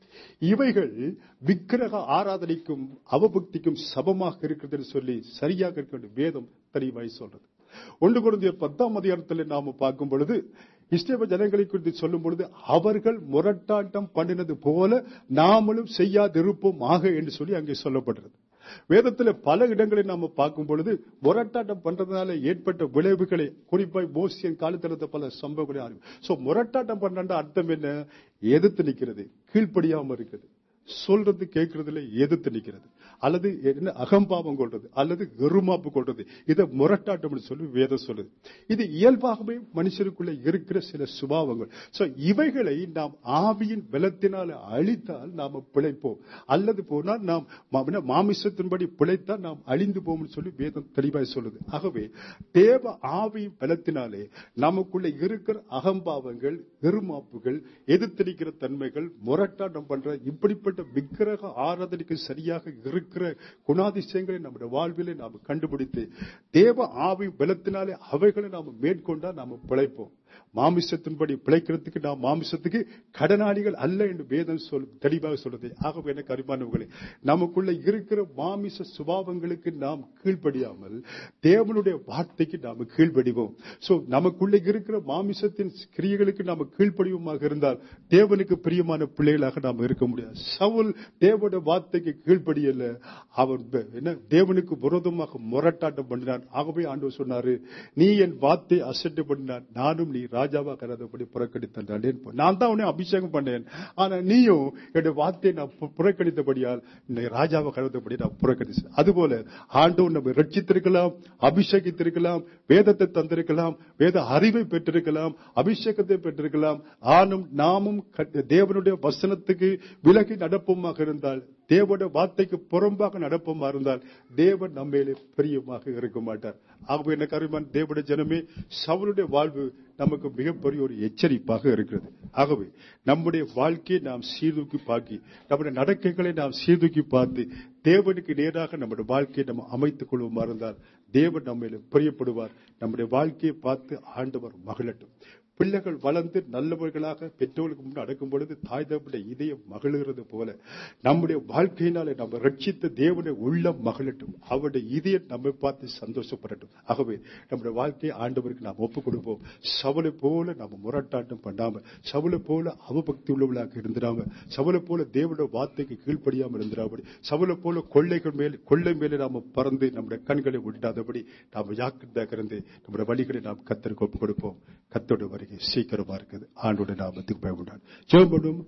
இவைகள் விக்கிரக ஆராதனைக்கும் அவபக்திக்கும் சமமாக இருக்கிறது சொல்லி சரியாக இருக்கிற வேதம் தெளிவாய் சொல்றது ஒன்று குழந்தைய பத்தாம் அதிகாரத்தில் நாம பார்க்கும் பொழுது இஸ்ரேல் ஜனங்களை குறித்து சொல்லும் பொழுது அவர்கள் முரட்டாட்டம் பண்ணினது போல நாமளும் செய்யாதிருப்போம் ஆக என்று சொல்லி அங்கே சொல்லப்படுறது வேதத்துல பல இடங்களை நாம பார்க்கும் பொழுது முரட்டாட்டம் பண்றதுனால ஏற்பட்ட விளைவுகளை குறிப்பாய் மோசியன் காலத்தில் பல சம்பவங்களை அறிவு சோ முரட்டாட்டம் பண்ற அர்த்தம் என்ன எதிர்த்து நிக்கிறது கீழ்ப்படியாம இருக்குது சொல்றது கேட்கறதுல எதிர்த்து நிக்கிறது அல்லது என்ன அகம்பாவம் கொள்றது அல்லது எருமாப்பு கொள்றது இதை முரட்டாட்டம் சொல்லி வேதம் சொல்லுது இது இயல்பாகவே மனுஷருக்குள்ள இருக்கிற சில சுபாவங்கள் சோ இவைகளை நாம் ஆவியின் பலத்தினால் அழித்தால் நாம பிழைப்போம் அல்லது போனால் நாம் மா- மாமிசத்தின்படி பிழைத்தால் நாம் அழிந்து போவோம்னு சொல்லி வேதம் தெளிவாய் சொல்லுது ஆகவே தேவ ஆவியின் பலத்தினாலே நமக்குள்ள இருக்கிற அகம்பாவங்கள் எருமாப்புகள் எதிர்த்தடிக்கிற தன்மைகள் முரட்டாட்டம் பண்ற இப்படிப்பட்ட விக்கிரக ஆராதனைக்கு சரியாக இருக்கிற குணாதிசயங்களை நம்முடைய வாழ்விலே நாம் கண்டுபிடித்து தேவ ஆவி பலத்தினாலே அவைகளை நாம் மேற்கொண்டா நாம் பிழைப்போம் மாமிசத்தின்படி பிழைக்கிறதுக்கு நாம் மாமிசத்துக்கு கடனாளிகள் அல்ல என்று வேதம் சொல் தெளிவாக சொல்லுது ஆகவே எனக்கு அருமானவர்களே நமக்குள்ள இருக்கிற மாமிச சுபாவங்களுக்கு நாம் கீழ்ப்படியாமல் தேவனுடைய வார்த்தைக்கு நாம் கீழ்ப்படிவோம் சோ நமக்குள்ள இருக்கிற மாமிசத்தின் கிரியைகளுக்கு நாம் கீழ்ப்படிவோமாக இருந்தால் தேவனுக்கு பிரியமான பிள்ளைகளாக நாம் இருக்க முடியாது சவுல் தேவனுடைய வார்த்தைக்கு கீழ்ப்படியல அவன் ப- என்ன தேவனுக்கு விரோதமாக முரட்டாட்டம் பண்ணினான் ஆகவே ஆண்டவர் சொன்னாரு நீ என் வார்த்தை அசட்டு பண்ணினான் நானும் நீ ராஜாவா கருதப்படி புறக்கணித்தான் நான் தான் உன்னை அபிஷேகம் பண்ணேன் ஆனா நீயும் என்னுடைய வார்த்தையை நான் பு- புறக்கணித்தபடியால் நீ ராஜாவா கருதப்படி நான் புறக்கணிச்சேன் அதுபோல ஆண்டவர் நம்ம ரட்சித்திருக்கலாம் அபிஷேகித்திருக்கலாம் வேதத்தை தந்திருக்கலாம் வேத அறிவை பெற்றிருக்கலாம் அபிஷேகத்தை பெற்றிருக்கலாம் ஆனும் நாமும் கட்ட- தேவனுடைய வசனத்துக்கு விலகி நடப்போமாக இருந்தால் தேவனுடைய வார்த்தைக்கு புறம்பாக நடப்போமா இருந்தால் தேவன் நம்மேலே பிரியமாக இருக்க மாட்டார் ஆகவே என்ன கருமான் தேவனுடைய ஜனமே சவுளுடைய வாழ்வு நமக்கு மிகப்பெரிய ஒரு எச்சரிப்பாக இருக்கிறது ஆகவே நம்முடைய வாழ்க்கையை நாம் சீர்தூக்கி பார்க்கி நம்முடைய நடக்கைகளை நாம் சீர்தூக்கி பார்த்து தேவனுக்கு நேராக நம்முடைய வாழ்க்கையை நம்ம அமைத்துக் கொள்வோமா இருந்தால் தேவன் நம்மையில பிரியப்படுவார் நம்முடைய வாழ்க்கையை பார்த்து ஆண்டவர் மகிழட்டும் பிள்ளைகள் வளர்ந்து நல்லவர்களாக பெற்றோர்களுக்கு முன் அடக்கும் பொழுது தாய் தகப்பனுடைய இதயம் மகிழுகிறது போல நம்முடைய வாழ்க்கையினாலே நம்ம ரட்சித்த தேவனுடைய உள்ளம் மகிழட்டும் அவருடைய இதயம் நம்மை பார்த்து சந்தோஷப்படட்டும் ஆகவே நம்முடைய வாழ்க்கையை ஆண்டவருக்கு நாம் ஒப்புக் கொடுப்போம் சவலை போல நம்ம முரட்டாட்டம் பண்ணாம சவலை போல அவபக்தி உள்ளவர்களாக இருந்திராம சவலை போல தேவனுடைய வார்த்தைக்கு கீழ்ப்படியாமல் இருந்திராபடி சவலை போல கொள்ளைகள் மேல் கொள்ளை மேலே நாம பறந்து நம்முடைய கண்களை விடாதபடி நாம் ஜாக்கிரதாக இருந்து நம்முடைய வழிகளை நாம் கத்தருக்கு ஒப்புக் கொடுப்போம் கத்தோட வருகை சீக்கிரமா இருக்குது ஆண்டோட நாமத்துக்கு பயப்படாது ஜெபம்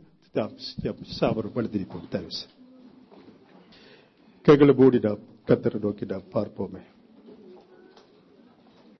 சாவரம் எழுதிருப்போம் தயவு கைகளை மூடி நாம் கத்தரை நோக்கி நாம் பார்ப்போமே